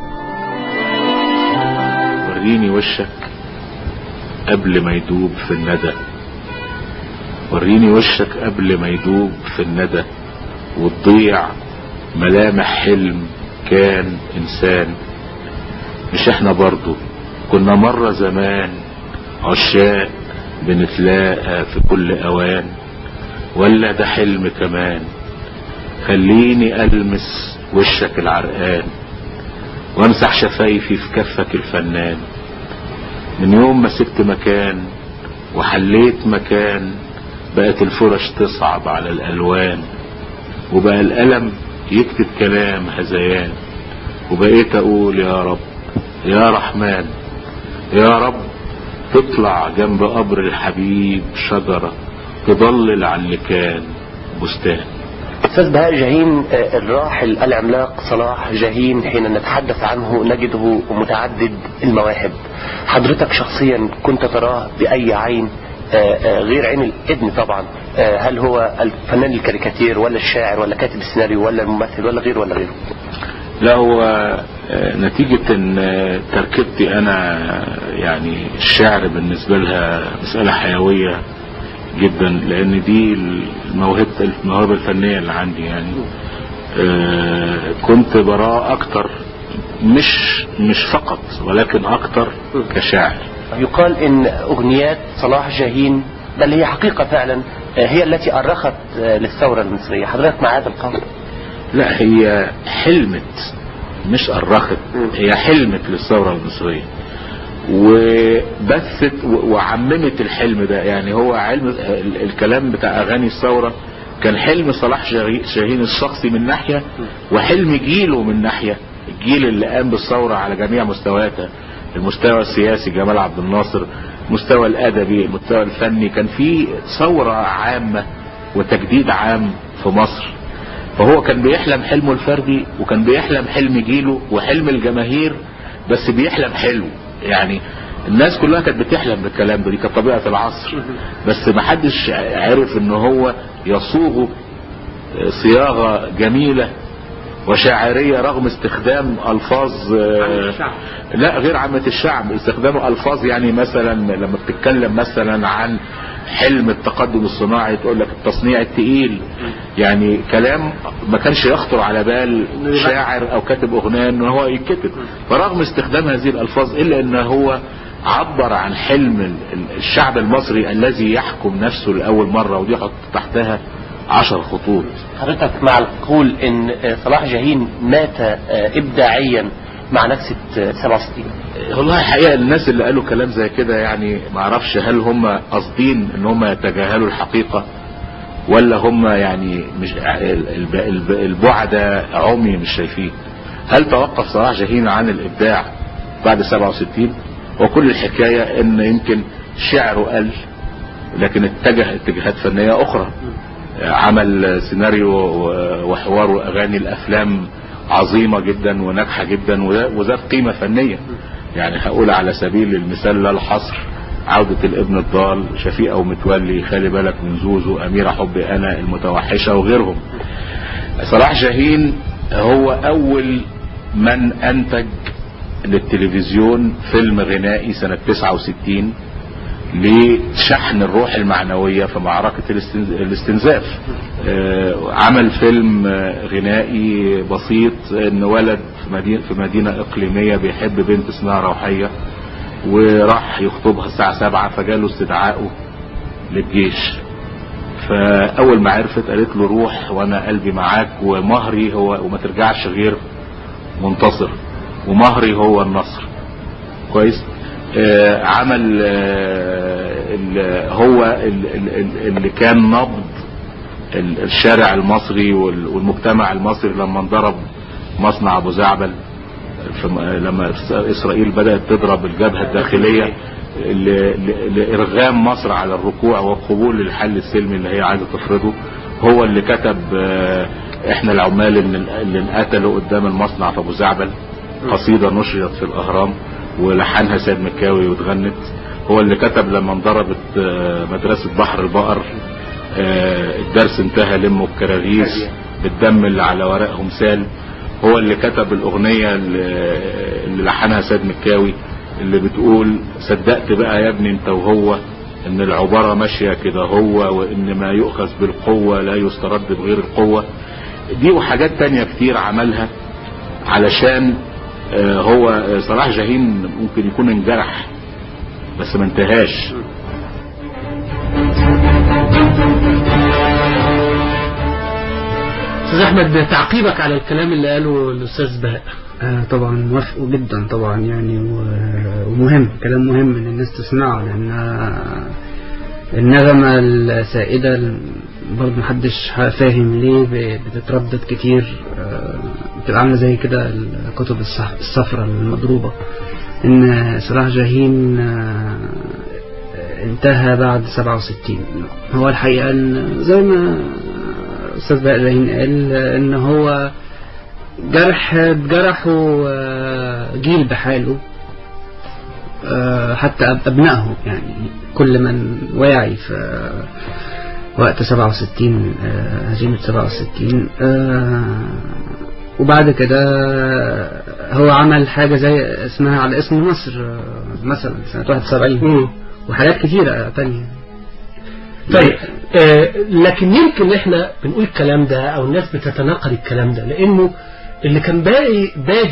وريني وشك قبل ما يدوب في الندى وريني وشك قبل ما يدوب في الندى وتضيع ملامح حلم كان إنسان مش احنا برضو كنا مرة زمان عشاق بنتلاقى في كل أوان ولا ده حلم كمان خليني ألمس وشك العرقان وامسح شفايفي في كفك الفنان من يوم ما سبت مكان وحليت مكان بقت الفرش تصعب على الألوان وبقى القلم يكتب كلام هذيان وبقيت أقول يا رب يا رحمن يا رب تطلع جنب قبر الحبيب شجرة تضلل عن اللي كان بستان أستاذ بهاء جاهين آه، الراحل العملاق صلاح جاهين حين نتحدث عنه نجده متعدد المواهب حضرتك شخصيا كنت تراه بأي عين آه، آه، غير عين الابن طبعا آه، هل هو الفنان الكاريكاتير ولا الشاعر ولا كاتب السيناريو ولا الممثل ولا غير ولا غيره لا هو آه، نتيجة ان آه، تركيبتي انا يعني الشعر بالنسبة لها مسألة حيوية جدا لان دي الموهبة الموهبة الفنية اللي عندي يعني آه، كنت براه اكتر مش مش فقط ولكن اكتر كشاعر يقال ان اغنيات صلاح جاهين بل هي حقيقة فعلا هي التي أرخت للثورة المصرية حضرتك مع هذا القول لا هي حلمت مش أرخت هي حلمت للثورة المصرية وبثت و- وعممت الحلم ده يعني هو علم ال- الكلام بتاع أغاني الثورة كان حلم صلاح جاهي- شاهين الشخصي من ناحية وحلم جيله من ناحية الجيل اللي قام بالثورة على جميع مستوياتها المستوى السياسي جمال عبد الناصر المستوى الأدبي المستوى الفني كان في ثورة عامة وتجديد عام في مصر فهو كان بيحلم حلمه الفردي وكان بيحلم حلم جيله وحلم الجماهير بس بيحلم حلو يعني الناس كلها كانت بتحلم بالكلام ده دي كانت طبيعة العصر بس ما حدش عرف ان هو يصوغه صياغة جميلة وشاعرية رغم استخدام ألفاظ آه، لا غير عامة الشعب استخدام ألفاظ يعني مثلا لما بتتكلم مثلا عن حلم التقدم الصناعي تقول لك التصنيع التقيل يعني كلام ما كانش يخطر على بال شاعر او كاتب اغنيه ان هو يتكتب فرغم استخدام هذه الالفاظ الا ان هو عبر عن حلم ال- ال- الشعب المصري الذي يحكم نفسه لاول مره ودي حط تحتها عشر خطوط حضرتك مع القول ان صلاح جاهين مات ابداعيا مع نكسة 67 والله الحقيقة الناس اللي قالوا كلام زي كده يعني ما اعرفش هل هم قاصدين ان هم يتجاهلوا الحقيقة ولا هم يعني مش الب- الب- البعدة عمي مش شايفين هل توقف صلاح جاهين عن الابداع بعد 67 وكل الحكاية ان يمكن شعره قل لكن اتجه اتجاهات فنية اخرى عمل سيناريو وحوار واغاني الافلام عظيمة جدا وناجحة جدا وذا- وذات قيمة فنية يعني هقول على سبيل المثال لا الحصر عودة الابن الضال شفيقة ومتولي خلي بالك من زوزو أميرة حبي أنا المتوحشة وغيرهم صلاح جاهين هو أول من أنتج للتلفزيون فيلم غنائي سنة 69 لشحن الروح المعنوية في معركة الاستنز- الاستنزاف آه، عمل فيلم آه، غنائي بسيط ان ولد في مدينة, في مدينة اقليمية بيحب بنت اسمها روحية وراح يخطبها الساعة سبعة فجاله استدعائه للجيش فاول ما عرفت قالت له روح وانا قلبي معاك ومهري هو وما ترجعش غير منتصر ومهري هو النصر كويس آه عمل آه ال- هو ال- ال- ال- اللي كان نبض ال- الشارع المصري وال- والمجتمع المصري لما انضرب مصنع ابو زعبل في م- لما اسرائيل بدات تضرب الجبهه الداخليه ل- ل- لارغام مصر على الركوع والقبول للحل السلمي اللي هي عايزه تفرضه هو اللي كتب آه، احنا العمال اللي اللي انقتلوا قدام المصنع في ابو زعبل قصيده نشرت في الاهرام ولحنها سيد مكاوي واتغنت هو اللي كتب لما انضربت آه، مدرسه بحر البقر آه، الدرس انتهى لموا الكراغيز بالدم اللي على ورقهم سال هو اللي كتب الاغنيه اللي اللي لحنها سيد مكاوي اللي بتقول صدقت بقى يا ابني انت وهو ان العبارة ماشية كده هو وان ما يؤخذ بالقوة لا يسترد بغير القوة دي وحاجات تانية كتير عملها علشان آه، هو آه، صلاح جاهين ممكن يكون انجرح بس ما انتهاش استاذ احمد تعقيبك على الكلام اللي قاله الاستاذ بهاء آه طبعا موافقه جدا طبعا يعني و- ومهم كلام مهم ان الناس تسمعه لان النغمة السائدة برضه محدش فاهم ليه ب- بتتردد كتير آه، بتبقى عاملة زي كده الكتب الصح- الصفراء المضروبة ان صلاح جاهين آه، انتهى بعد 67 هو الحقيقة ان زي ما استاذ بقى جاهين قال ان هو جرح جرحوا آه، جيل بحاله آه، حتى أب- أبنائهم يعني كل من واعي في وقت 67 آه، هزيمة 67 آه، وبعد كده هو عمل حاجة زي اسمها على اسم مصر آه، مثلا سنة 71 وحاجات كتيرة تانية طيب آه لكن يمكن احنا بنقول الكلام ده او الناس بتتناقل الكلام ده لانه اللي كان باقي بادي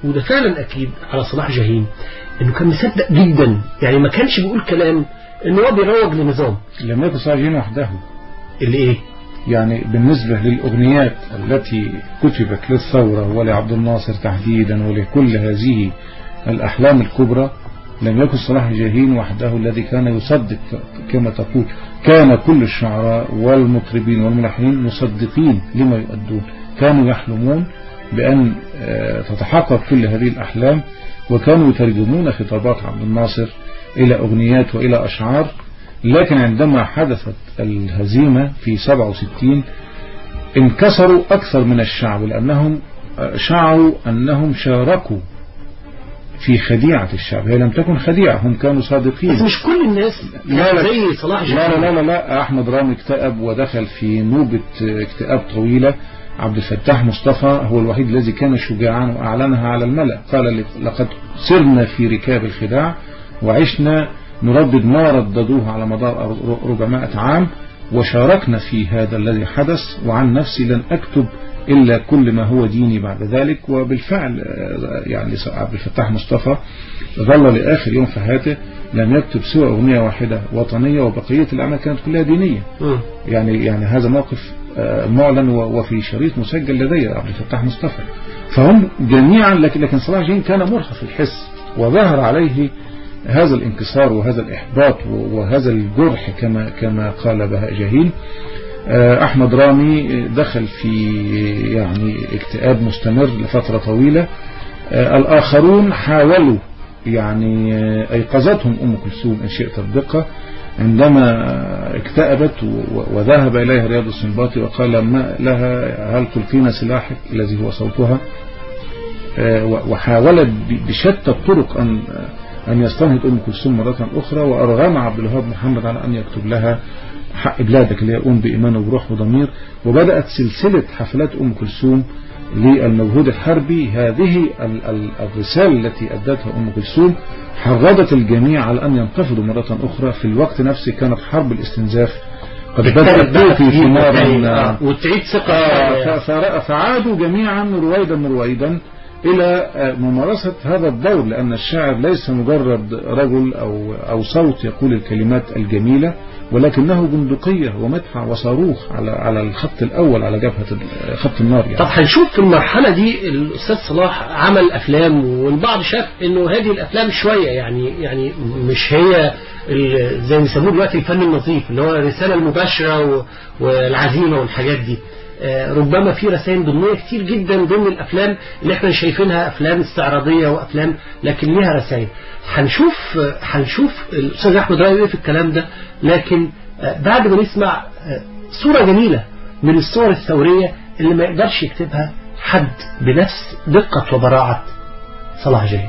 وده فعلا أكيد على صلاح جاهين إنه كان مصدق جدا يعني ما كانش بيقول كلام إنه هو بيروج لنظام لم يكن صلاح جاهين وحده اللي إيه يعني بالنسبة للأغنيات التي كتبت للثورة ولعبد الناصر تحديدا ولكل هذه الأحلام الكبرى لم يكن صلاح جاهين وحده الذي كان يصدق كما تقول كان كل الشعراء والمطربين والملحنين مصدقين لما يؤدون كانوا يحلمون بأن تتحقق كل هذه الأحلام وكانوا يترجمون خطابات عبد الناصر إلى أغنيات وإلى أشعار لكن عندما حدثت الهزيمة في 67 انكسروا أكثر من الشعب لأنهم شعروا أنهم شاركوا في خديعة الشعب هي لم تكن خديعة هم كانوا صادقين بس مش كل الناس لا لا زي صلاح لا جاهين لا لا, لا أحمد رامي اكتئب ودخل في نوبة اكتئاب طويلة عبد الفتاح مصطفى هو الوحيد الذي كان شجاعا وأعلنها على الملأ قال لقد سرنا في ركاب الخداع وعشنا نردد ما رددوه على مدار 400 عام وشاركنا في هذا الذي حدث وعن نفسي لن أكتب إلا كل ما هو ديني بعد ذلك وبالفعل يعني عبد الفتاح مصطفى ظل لآخر يوم في حياته لم يكتب سوى أغنية واحدة وطنية وبقية الأعمال كانت كلها دينية يعني يعني هذا موقف معلن وفي شريط مسجل لدي عبد الفتاح مصطفى فهم جميعا لكن لكن صلاح جاهين كان مرهف الحس وظهر عليه هذا الانكسار وهذا الإحباط وهذا الجرح كما كما قال بهاء جاهين أحمد رامي دخل في يعني اكتئاب مستمر لفترة طويلة الآخرون حاولوا يعني أيقظتهم أم كلثوم إن شئت الدقة عندما اكتئبت وذهب إليها رياض السنباطي وقال ما لها هل تلقين سلاحك الذي هو صوتها وحاولت بشتى الطرق أن أن يستنهض أم كلثوم مرة أخرى وأرغم عبد الوهاب محمد على أن يكتب لها حق بلادك اللي يقوم بإيمان وبروح وضمير وبدأت سلسلة حفلات أم كلثوم للمجهود الحربي هذه الرسالة التي أدتها أم كلثوم حرضت الجميع على أن ينتفضوا مرة أخرى في الوقت نفسه كانت حرب الاستنزاف قد بدأت تأتي ثمارا وتعيد ثقة فعادوا جميعا رويدا رويدا إلى ممارسة هذا الدور لأن الشاعر ليس مجرد رجل أو, أو صوت يقول الكلمات الجميلة ولكنه بندقية ومدفع وصاروخ على على الخط الأول على جبهة خط النار يعني. طب هنشوف في المرحلة دي الأستاذ صلاح عمل أفلام والبعض شاف إنه هذه الأفلام شوية يعني يعني مش هي زي ما يسموه دلوقتي الفن النظيف اللي هو الرسالة المباشرة والعزيمة والحاجات دي ربما في رسائل ضمنية كتير جدا ضمن الأفلام اللي احنا شايفينها أفلام استعراضية وأفلام لكن ليها رسائل هنشوف هنشوف الأستاذ أحمد رأيه إيه في الكلام ده لكن بعد ما نسمع صورة جميلة من الصور الثورية اللي ما يقدرش يكتبها حد بنفس دقة وبراعة صلاح جاهين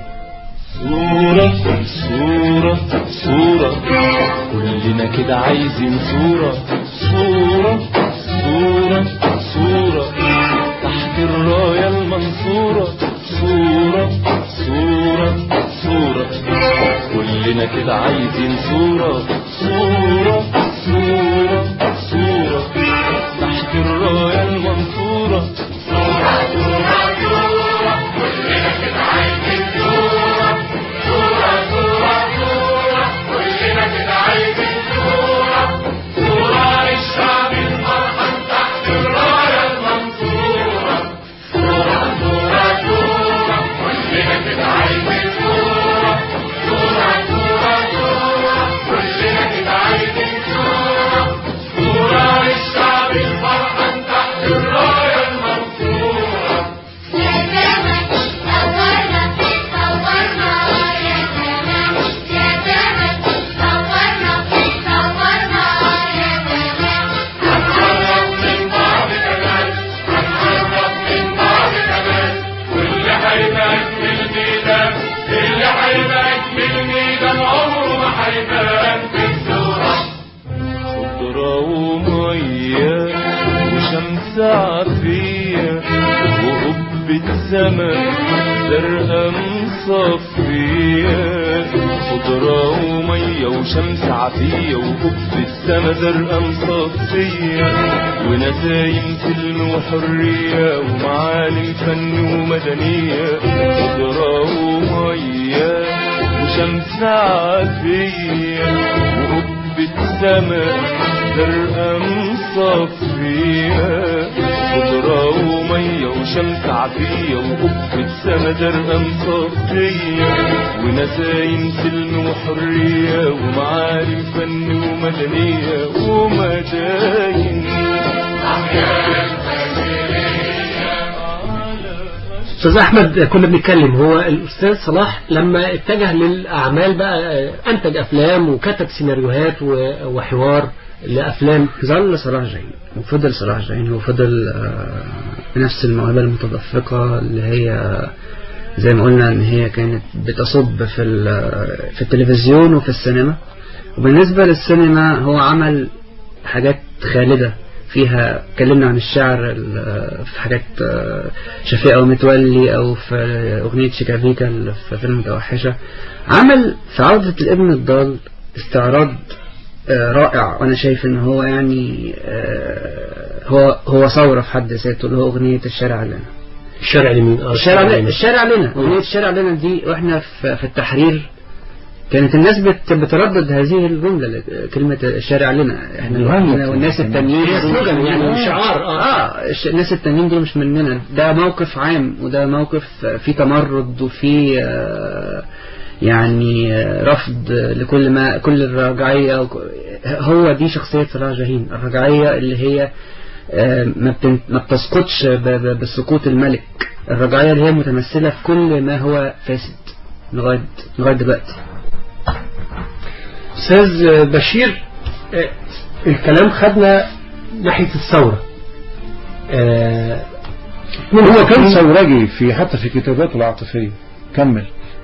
صورة صورة صورة كلنا كده عايزين صورة صورة صورة صورة تحت الراية المنصورة صورة صورة صورة كلنا كده عايزين صورة صورة صورة صورة تحت الراية المنصورة صورة صورة صورة كلنا كده عايزين صورة صورة صورة صورة كلنا كده عايزين صورة صورة للشعب المرحم تحت الراية المنصورة صورة صورة صورة كلنا كده عايزين صورة صورة صورة صورة كلنا كده عايزين صورة صورة للشعب المرحم تحت الراية المنصورة يا زمن صورنا صورنا يا زمن يا زمن صورنا صورنا يا زمن هنقرب من بعض كمان هنقرب من بعض كمان واللي هيبقى من الميدان اللي هيبقى من الميدان عمره ما هيبان في الصورة خضرة ومية وشمس عافية وقبة سما زرقاء مصفية خضرة ومية مية وشمس عافية وقب السما زرقا مصفية ونسايم سلم وحرية ومعالم فن ومدنية خضرة ومية وشمس عافية وقب السما زرقا مصفية خضرة ومية وشمس عافية وقب السما زرقا مصفية ونسايم سلم وحرية ومعالم فن ومدنية ومداين استاذ احمد كنا بنتكلم هو الاستاذ صلاح لما اتجه للاعمال بقى انتج افلام وكتب سيناريوهات و- وحوار لافلام ظل صلاح جاهين وفضل صلاح جاهين وفضل آه، بنفس الموهبة المتدفقة اللي هي زي ما قلنا ان هي كانت بتصب في ال- في التلفزيون وفي السينما وبالنسبة للسينما هو عمل حاجات خالدة فيها اتكلمنا عن الشعر ال- في حاجات آه، شفيقة ومتولي او في اغنية شيكافيكا اللي في فيلم متوحشة عمل في عودة الابن الضال استعراض آه، رائع وانا شايف ان هو يعني آه، هو هو ثوره في حد ذاته اللي هو اغنيه الشارع لنا الشارع لمين اه الشارع لنا لمين؟ الشارع لنا اغنيه الشارع لنا دي واحنا في, في التحرير كانت الناس بت بتردد هذه الجمله كلمه الشارع لنا احنا لوحدنا والناس التانيين هي سلوجان يعني آه. شعار اه اه الش- الناس التانيين دول مش مننا ده موقف عام وده موقف فيه تمرد وفيه آه، يعني آه، رفض لكل ما كل الرجعية وك- هو دي شخصية صلاح جاهين الرجعية اللي هي آه، ما بتن- ما بتسقطش ب- ب- بسقوط الملك الرجعية اللي هي متمثلة في كل ما هو فاسد لغاية لغاية دلوقتي استاذ بشير آه، الكلام خدنا ناحية الثورة آه، هو كان ثورجي في حتى في كتاباته العاطفية كمل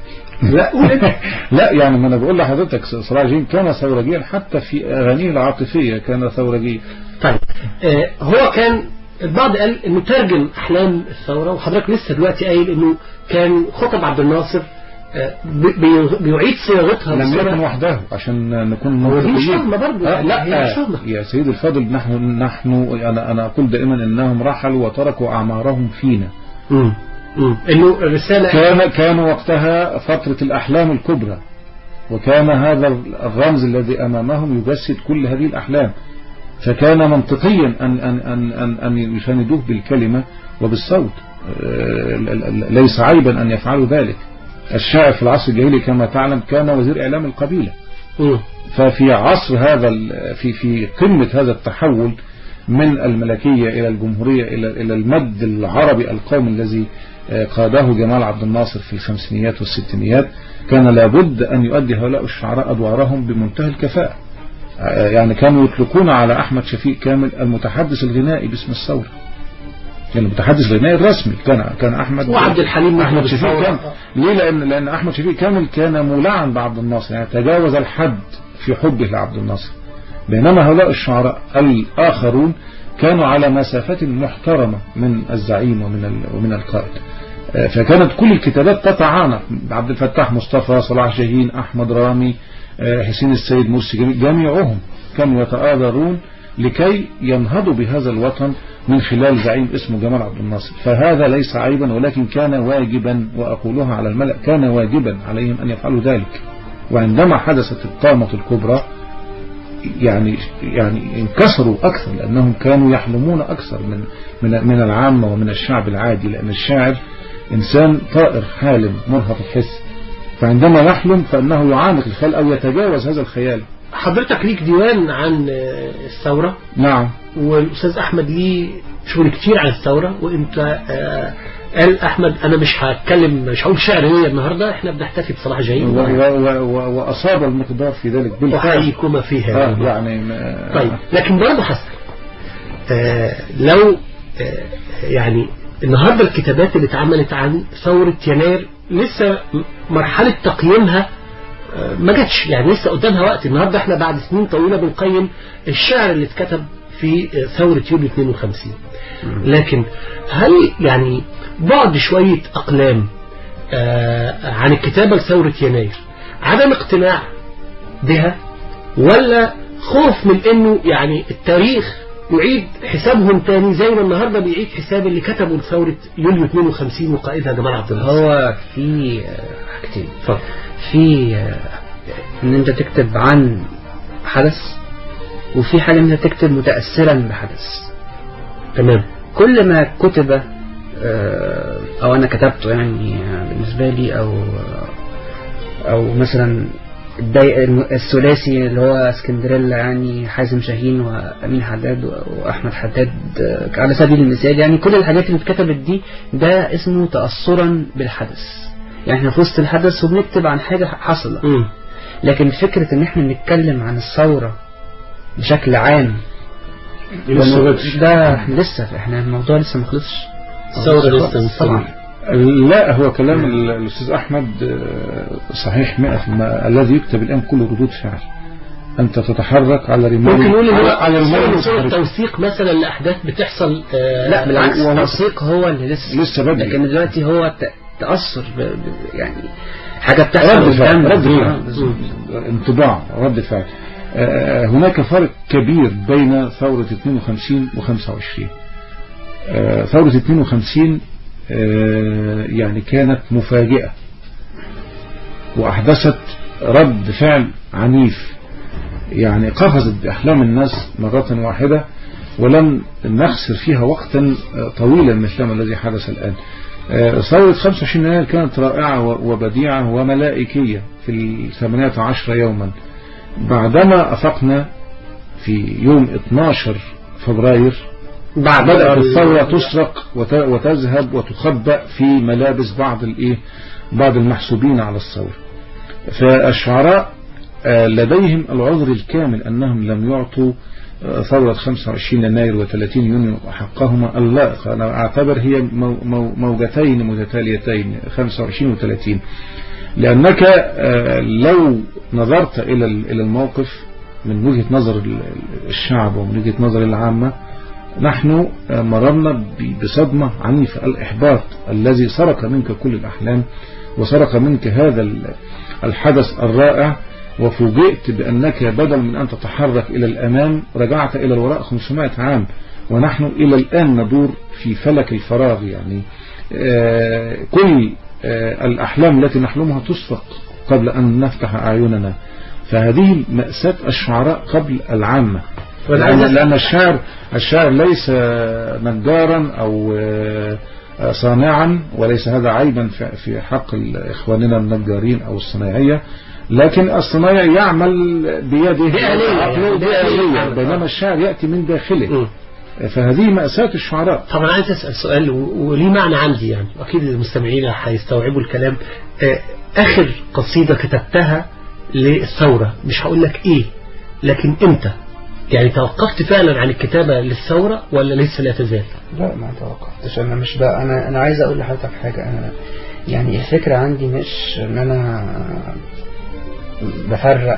لا قول انت. لا يعني ما انا بقول لحضرتك صلاح جين كان ثورجيا حتى في اغانيه العاطفية كان ثورجيا طيب آه، هو كان البعض قال انه ترجم احلام الثورة وحضرتك لسه دلوقتي قايل انه كان خطب عبد الناصر آه، بي- بي- بيعيد صياغتها لم بصورة- يكن وحده عشان نكون هو دي مش منطقيين. شهمة برضه آه لا هي مش لا شهمة يا سيدي الفاضل نحن نحن انا انا اقول دائما انهم رحلوا وتركوا اعمارهم فينا مم. مم. انه الرسالة كان كان وقتها فترة الأحلام الكبرى وكان هذا الرمز الذي أمامهم يجسد كل هذه الأحلام فكان منطقيا أن أن أن أن, أن يساندوه بالكلمة وبالصوت آه، ل- ل- ليس عيبا أن يفعلوا ذلك الشاعر في العصر الجاهلي كما تعلم كان وزير إعلام القبيلة مم. ففي عصر هذا ال- في في قمة هذا التحول من الملكية إلى الجمهورية إلى إلى المد العربي القومي الذي آه، قاده جمال عبد الناصر في الخمسينيات والستينيات كان لابد أن يؤدي هؤلاء الشعراء أدوارهم بمنتهى الكفاءة آه، يعني كانوا يطلقون على أحمد شفيق كامل المتحدث الغنائي باسم الثورة يعني المتحدث الغنائي الرسمي كان كان أحمد وعبد الحليم أحمد محمود شفيق الثورة. كامل ليه لأن لأن أحمد شفيق كامل كان مولعا بعبد الناصر يعني تجاوز الحد في حبه لعبد الناصر بينما هؤلاء الشعراء الآخرون كانوا على مسافة محترمة من الزعيم ومن ال- ومن القائد آه، فكانت كل الكتابات تتعانق عبد الفتاح مصطفى صلاح جاهين أحمد رامي آه، حسين السيد مرسي جميع- جميعهم كانوا يتآذرون لكي ينهضوا بهذا الوطن من خلال زعيم اسمه جمال عبد الناصر فهذا ليس عيبا ولكن كان واجبا وأقولها على الملأ كان واجبا عليهم أن يفعلوا ذلك وعندما حدثت الطامة الكبرى يعني يعني انكسروا أكثر لأنهم كانوا يحلمون أكثر من من من العامة ومن الشعب العادي لأن الشاعر إنسان طائر حالم مرهف الحس فعندما يحلم فإنه يعانق الخيال أو يتجاوز هذا الخيال حضرتك ليك ديوان عن آه، الثورة نعم والأستاذ أحمد ليه شغل كتير عن الثورة وأنت آه، قال أحمد أنا مش هتكلم مش هقول شعرية النهاردة إحنا بنحتفي بصلاح جاهين و- و- و- و- وأصاب المقدار في ذلك بالفعل أحييكما فيها آه يعني ما- طيب لكن برضه حسن آه لو آه يعني النهارده الكتابات اللي اتعملت عن ثورة يناير لسه م- مرحلة تقييمها آه ما جاتش يعني لسه قدامها وقت النهارده احنا بعد سنين طويلة بنقيم الشعر اللي اتكتب في آه، ثورة يوليو 52 لكن هل يعني بعد شوية أقلام آه عن الكتابة لثورة يناير عدم اقتناع بها ولا خوف من انه يعني التاريخ يعيد حسابهم تاني زي ما النهارده بيعيد حساب اللي كتبوا لثورة يوليو 52 وقائدها جمال عبد الناصر هو في آه، حاجتين في آه، ان انت تكتب عن حدث وفي حاجة ان انت تكتب متأثرا بحدث تمام كل ما كتب آه، او انا كتبته يعني آه، بالنسبة لي او او مثلا الدي- الثلاثي اللي هو اسكندريلا يعني حازم شاهين وامين حداد و- واحمد حداد آه، على سبيل المثال يعني كل الحاجات اللي اتكتبت دي ده اسمه تأثرا بالحدث يعني احنا في وسط الحدث وبنكتب عن حاجة حصلت لكن فكرة ان احنا نتكلم عن الثورة بشكل عام لسه وم- بدري. ده لسه احنا الموضوع لسه ما خلصش الثورة لسه طبعا مستمرة. لا هو كلام ال- الأستاذ أحمد آه، صحيح 100% الذي يكتب الآن كله ردود فعل أنت تتحرك على رمال ممكن نقول ان هو على رمال صورة- صورة المتحركة. توثيق مثلا لاحداث بتحصل آه، لا بالعكس وهو- التوثيق هو اللي لسه لسه بدري. لكن دلوقتي هو ت- تأثر ب... ب... يعني حاجة بتحصل رد فعل قدامنا. رد آه، فعل بالظبط. انطباع رد فعل آه، هناك فرق كبير بين ثورة 52 و 25 آه، ثورة 52 آه، يعني كانت مفاجئة وأحدثت رد فعل عنيف يعني قفزت بأحلام الناس مرة واحدة ولم نخسر فيها وقتا طويلا مثلما الذي حدث الآن آه، ثورة 25 يناير كانت رائعة و- وبديعة وملائكية في الثمانية عشر يوما بعدما أفقنا في يوم 12 فبراير بعد بدأت ال- الثورة تسرق وت- وتذهب وتخبأ في ملابس بعض الإيه بعض المحسوبين على الثورة فالشعراء آه، لديهم العذر الكامل أنهم لم يعطوا آه، ثورة 25 يناير و30 يونيو حقهما اللائق أنا أعتبر هي مو- مو- موجتين متتاليتين 25 و30 لأنك آه، لو نظرت إلى ال- إلى الموقف من وجهة نظر ال- الشعب ومن وجهة نظر العامة نحن آه، مررنا ب- بصدمة عنيفة الإحباط الذي سرق منك كل الأحلام وسرق منك هذا ال- الحدث الرائع وفوجئت بأنك بدل من أن تتحرك إلى الأمام رجعت إلى الوراء 500 عام ونحن إلى الآن ندور في فلك الفراغ يعني آه، كل آه، الأحلام التي نحلمها تسرق قبل أن نفتح أعيننا فهذه مأساة الشعراء قبل العامة وأنا لأن, عايز أسأل- لأن الشاعر الشاعر ليس نجارا أو آه، صانعا وليس هذا عيبا في- في حق ال- إخواننا النجارين أو الصنايعية لكن الصنايعي يعمل بيده بآلية يعني، بآلية بآلية. بينما الشاعر يأتي من داخله فهذه مأساة الشعراء طبعا عايز أسأل سؤال و- وليه معنى عندي يعني وأكيد المستمعين هيستوعبوا الكلام آه، آخر قصيدة كتبتها للثورة مش هقول لك إيه لكن إمتى يعني توقفت فعلا عن الكتابة للثورة ولا لسه لا تزال لا ما توقفتش انا مش بقى انا انا عايز اقول لحضرتك حاجه انا يعني الفكره عندي مش ان انا بفرق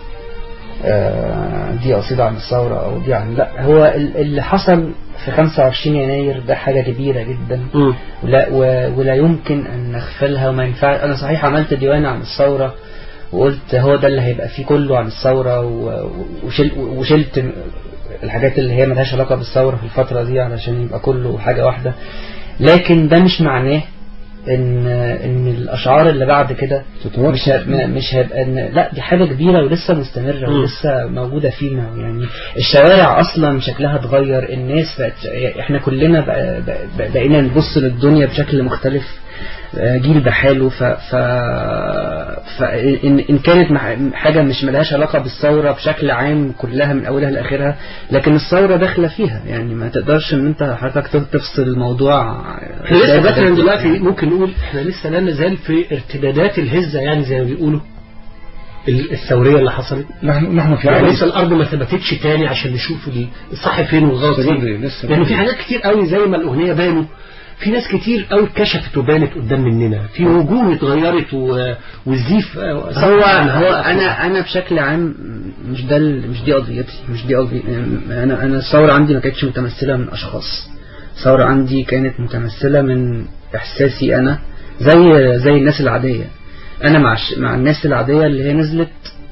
آه، دي قصيدة عن الثورة أو دي عن لا هو ال- اللي حصل في 25 يناير ده حاجة كبيرة جدا ولا, و- ولا يمكن أن نغفلها وما ينفع أنا صحيح عملت ديوان عن الثورة وقلت هو ده اللي هيبقى فيه كله عن الثورة و- وشل وشلت الحاجات اللي هي ملهاش علاقة بالثورة في الفترة دي علشان يبقى كله حاجة واحدة لكن ده مش معناه ان ان الاشعار اللي بعد كده مش هيبقى- مش هيبقى إن لا دي حاجه كبيره ولسه مستمره مم. ولسه موجوده فينا يعني الشوارع اصلا شكلها اتغير الناس بقت احنا كلنا بقى بقى- بقينا نبص للدنيا بشكل مختلف آه، جيل بحاله ف ف فإن إن كانت مح- حاجة مش ملهاش علاقة بالثورة بشكل عام كلها من أولها لآخرها لكن الثورة داخلة فيها يعني ما تقدرش إن أنت حضرتك تفصل الموضوع احنا لسه مثلا دلوقتي ممكن نقول احنا لسه لا نزال في ارتدادات الهزة يعني زي ما بيقولوا ال- الثورية اللي حصلت نحن نحن في يعني عهد- لسه الأرض ما ثبتتش تاني عشان نشوف ال- الصح فين والغلط لسه بدري، فين لسه لأنه في بدري. حاجات كتير قوي زي ما الأغنية بانوا في ناس كتير قوي اتكشفت وبانت قدام مننا في وجوه اتغيرت و... والزيف هو هو انا انا بشكل عام مش ده ال- مش دي قضيتي مش دي قضيتي انا انا الثوره عندي ما كانتش متمثله من اشخاص الثوره عندي كانت متمثله من احساسي انا زي زي الناس العاديه انا مع الش- مع الناس العاديه اللي هي نزلت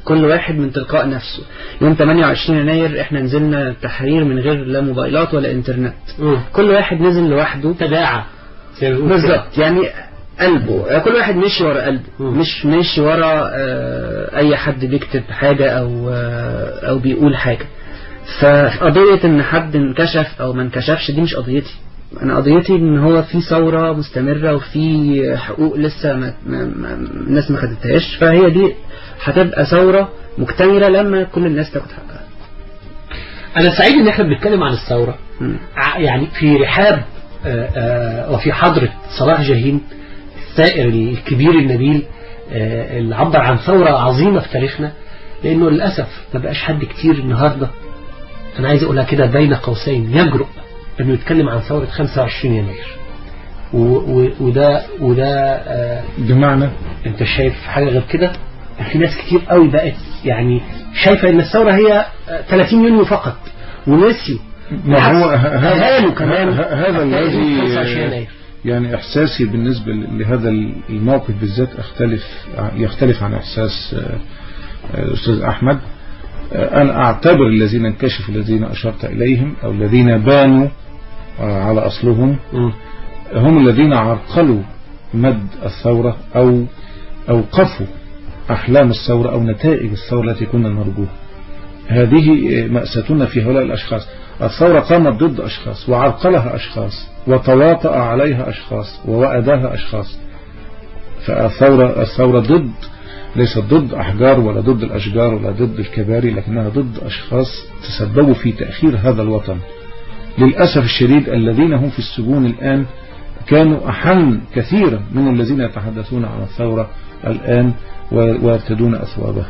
كل واحد من تلقاء نفسه يوم 28 يناير احنا نزلنا تحرير من غير لا موبايلات ولا انترنت كل واحد نزل لوحده تداعى بالظبط يعني قلبه كل واحد مشي ورا قلبه مش ماشي ورا آه، اي حد بيكتب حاجة او آه، او بيقول حاجة فقضية ان حد انكشف او ما انكشفش دي مش قضيتي انا قضيتي ان هو في ثورة مستمرة وفي حقوق لسه ما ما ما الناس ما خدتهاش فهي دي هتبقى ثورة مكتملة لما كل الناس تاخد حقها أنا سعيد إن إحنا بنتكلم عن الثورة ع- يعني في رحاب آه، آه، وفي حضرة صلاح جاهين الثائر الكبير النبيل آه، اللي عبر عن ثورة عظيمة في تاريخنا لأنه للأسف ما بقاش حد كتير النهاردة أنا عايز أقولها كده بين قوسين يجرؤ إنه يتكلم عن ثورة 25 يناير و- و- وده وده آه، بمعنى انت شايف حاجة غير كده في ناس كتير قوي بقت يعني شايفة ان الثورة هي آه، 30 يونيو فقط ونسيوا ما هو ه- هانوا كمان ه- هذا حتى الذي 25 يناير. يعني إحساسي بالنسبة لهذا الموقف بالذات أختلف يختلف عن إحساس آه، آه، الأستاذ أحمد آه، أنا أعتبر الذين انكشفوا الذين أشرت إليهم أو الذين بانوا آه، على أصلهم هم الذين عرقلوا مد الثورة أو أوقفوا أحلام الثورة أو نتائج الثورة التي كنا نرجوها هذه مأساتنا في هؤلاء الأشخاص الثورة قامت ضد أشخاص وعرقلها أشخاص وتواطأ عليها أشخاص ووأداها أشخاص فالثورة الثورة ضد ليست ضد أحجار ولا ضد الأشجار ولا ضد الكباري لكنها ضد أشخاص تسببوا في تأخير هذا الوطن للأسف الشديد الذين هم في السجون الآن كانوا أحن كثيرا من الذين يتحدثون عن الثورة الآن ويرتدون أثوابها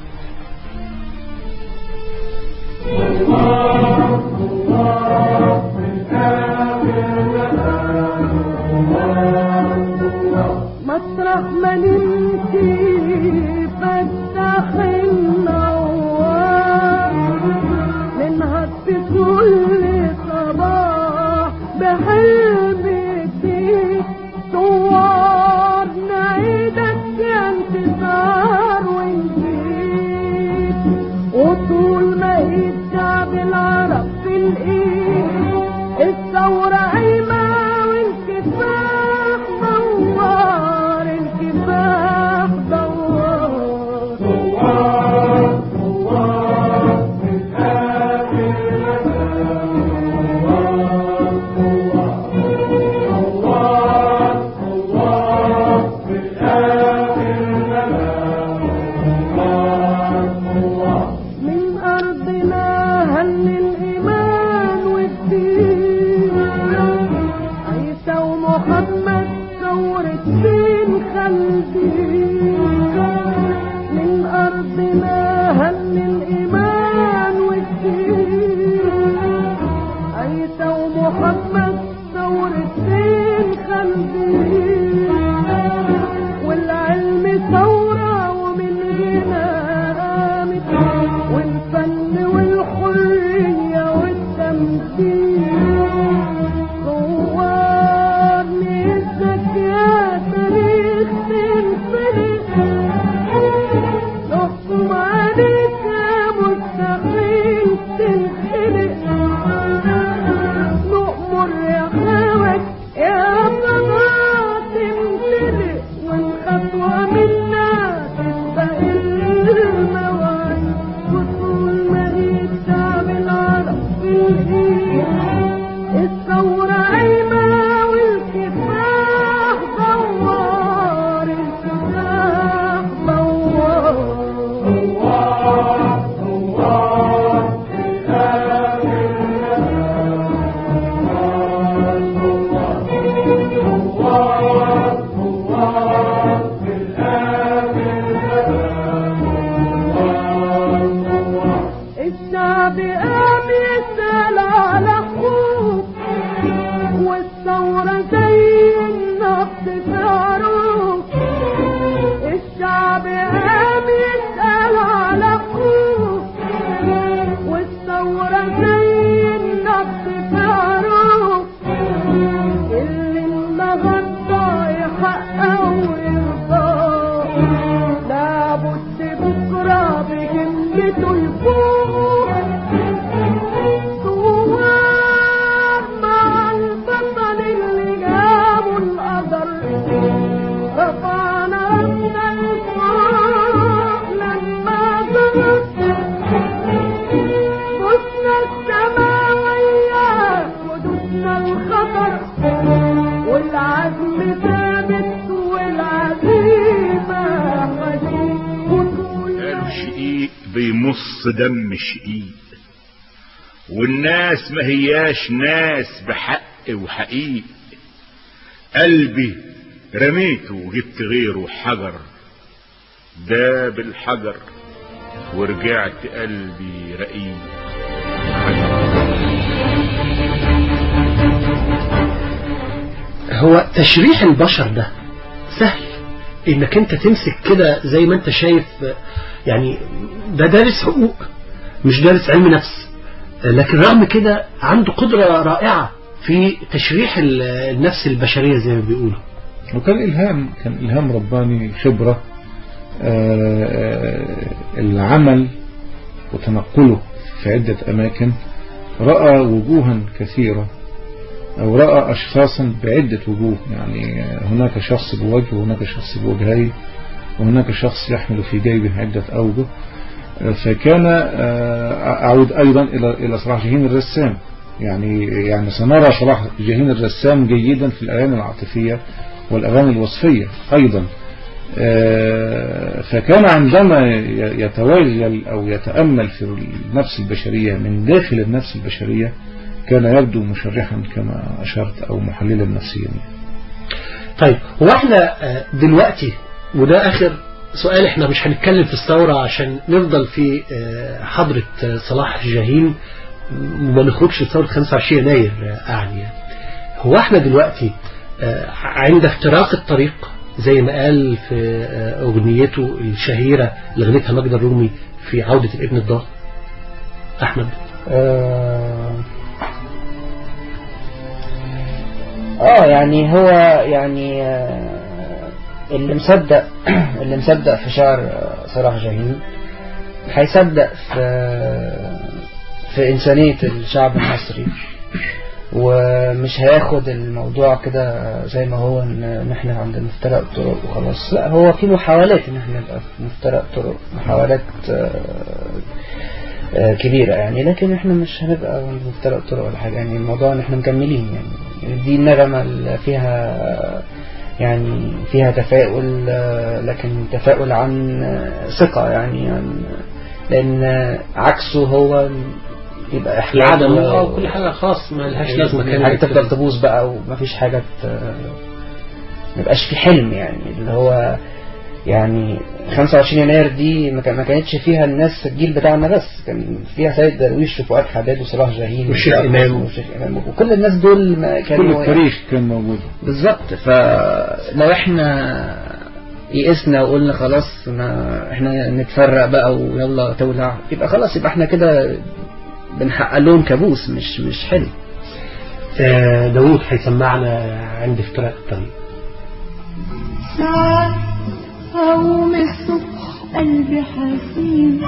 مطرح ما نمشي فتح النوار ننهض في كل صباح بحلم جديد ثوار نعيدك يا انتصار ونجيب وطول ما الشعب العرب في الايد الثورة قايمة والكفاح دوار الكفاح دوار الفوق ثوار مع البطل اللي جابوا القدر رفعنا راسنا لفوق لما ظهر بصنا السما وياه ودوسنا الخطر والعزم ثابت والعزيمة حديد قالوا شقيق بيمص دم شقيق والناس ما هياش ناس بحق وحقيق قلبي رميته وجبت غيره حجر ده بالحجر ورجعت قلبي رقيق هو تشريح البشر ده سهل انك انت تمسك كده زي ما انت شايف يعني ده دارس حقوق مش دارس علم نفس لكن رغم كده عنده قدرة رائعة في تشريح ال- النفس البشرية زي ما بيقولوا وكان إلهام كان إلهام رباني خبرة آه، آه، العمل وتنقله في عدة أماكن رأى وجوها كثيرة أو رأى أشخاصا بعدة وجوه يعني هناك شخص بوجه وهناك شخص بوجهين وهناك شخص يحمل في جيبه عدة أوجه فكان آه، أعود أيضا إلى إلى صلاح جاهين الرسام يعني يعني سنرى صلاح جاهين الرسام جيدا في الأغاني العاطفية والأغاني الوصفية أيضا آه، فكان عندما ي- يتوغل أو يتأمل في النفس البشرية من داخل النفس البشرية كان يبدو مشرحا كما أشرت أو محللا نفسيا طيب هو احنا آه، دلوقتي وده اخر سؤال احنا مش هنتكلم في الثورة عشان نفضل في آه، حضرة آه، صلاح جاهين وما نخرجش لثورة 25 يناير آه، أعني يعني. هو احنا دلوقتي آه، عند افتراق الطريق زي ما قال في آه، أغنيته الشهيرة اللي غنتها ماجدة الرومي في عودة الابن الضال أحمد آه آه، يعني هو يعني آه، اللي مصدق اللي مصدق في شعر آه، صلاح جاهين هيصدق في في إنسانية الشعب المصري ومش هياخد الموضوع كده زي ما هو ان إن احنا عند مفترق طرق وخلاص لا هو في محاولات ان احنا نبقى في مفترق طرق محاولات آه، آه، كبيرة يعني لكن احنا مش هنبقى عند مفترق طرق ولا حاجة يعني الموضوع ان احنا مكملين يعني دي النغمة اللي فيها يعني فيها تفاؤل آه، لكن تفاؤل عن آه، ثقة يعني عن لأن عكسه هو يبقى إحباط العدم و- اه كل حاجة خلاص ما لهاش لازمة كانت حاجة تفضل تبوظ بقى ومفيش حاجة ت- ما يبقاش في حلم يعني اللي هو يعني 25 يناير دي ما كان- ما كانتش فيها الناس الجيل بتاعنا بس كان فيها سيد درويش وفؤاد حداد وصلاح جاهين والشيخ وشعب إمام. مصر والشيخ إمام وكل الناس دول ما كانوا كل التاريخ كان موجود بالظبط فلو احنا يئسنا وقلنا خلاص ما احنا نتفرق بقى ويلا تولع يبقى خلاص يبقى احنا كده بنحقق لهم كابوس مش مش حلم آه، داوود هيسمعنا عند افتراق الطريق ساعات أقوم الصبح قلبي حزين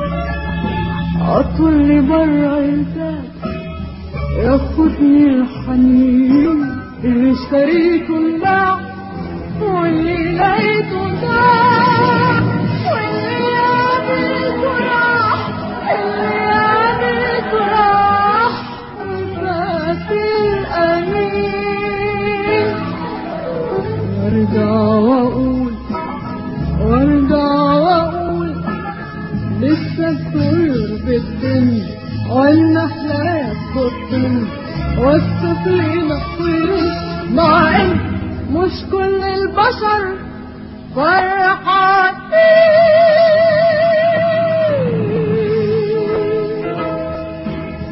أطل برا الباب ياخدني الحنين اللي اشتريته انباع واللي لقيته ضاع واللي قابلته راح اللي قابلته راح وفات الأمين وارجع واقول وارجع واقول لسه الطير بتدن والنحلات بتطن والسفينة طير مع ان مش كل البشر فرحانين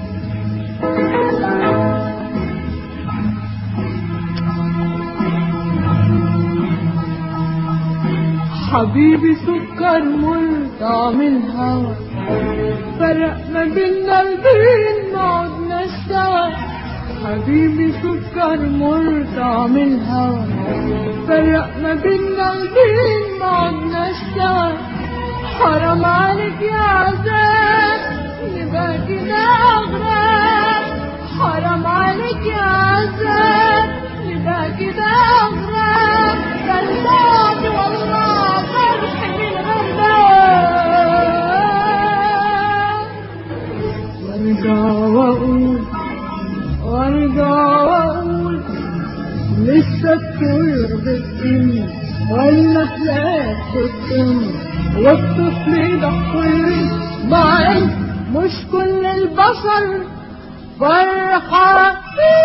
حبيبي سكر مر طعم الهوى فرق ما بينا البين ما عدناش سوا حبيبي سكر مر طعم الهوى فرق ما بينا البين ما عدناش سوا حرام عليك يا عذاب نبقى كده أغراب حرام عليك يا عذاب نبقى كده أغراب طلعني والله فرح من غربان وارجع واقول وارجع واقول لسه الطير بالسن والنخلات بالطن والطفل ضحوي معي مش كل البشر فرحة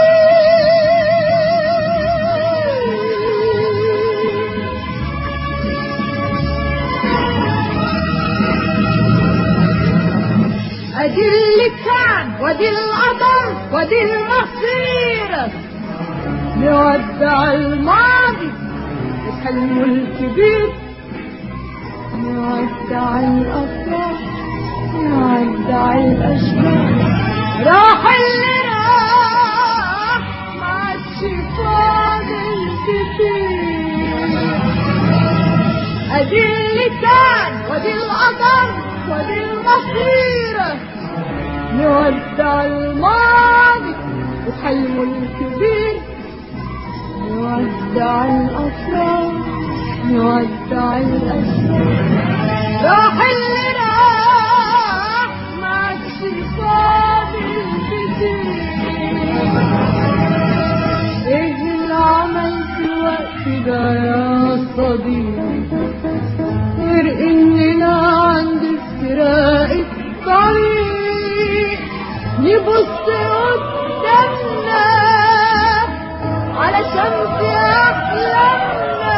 ادي اللي كان وادي القدر وادي المصير نودع الماضي الحلم الكبير نودع الافراح نودع الاشباح راح اللي راح ما عادش فاضل كتير ادي اللي كان وادي القدر وادي المصير نودع الماضي وحلم الكبير نودع الأفراح نودع الأشباح راح اللي راح ما عادش فاضل كتير ايه اللي عمل في الوقت ده يا صديقي غير اننا عند افتراق الطريق نبص قدامنا على شمس احلامنا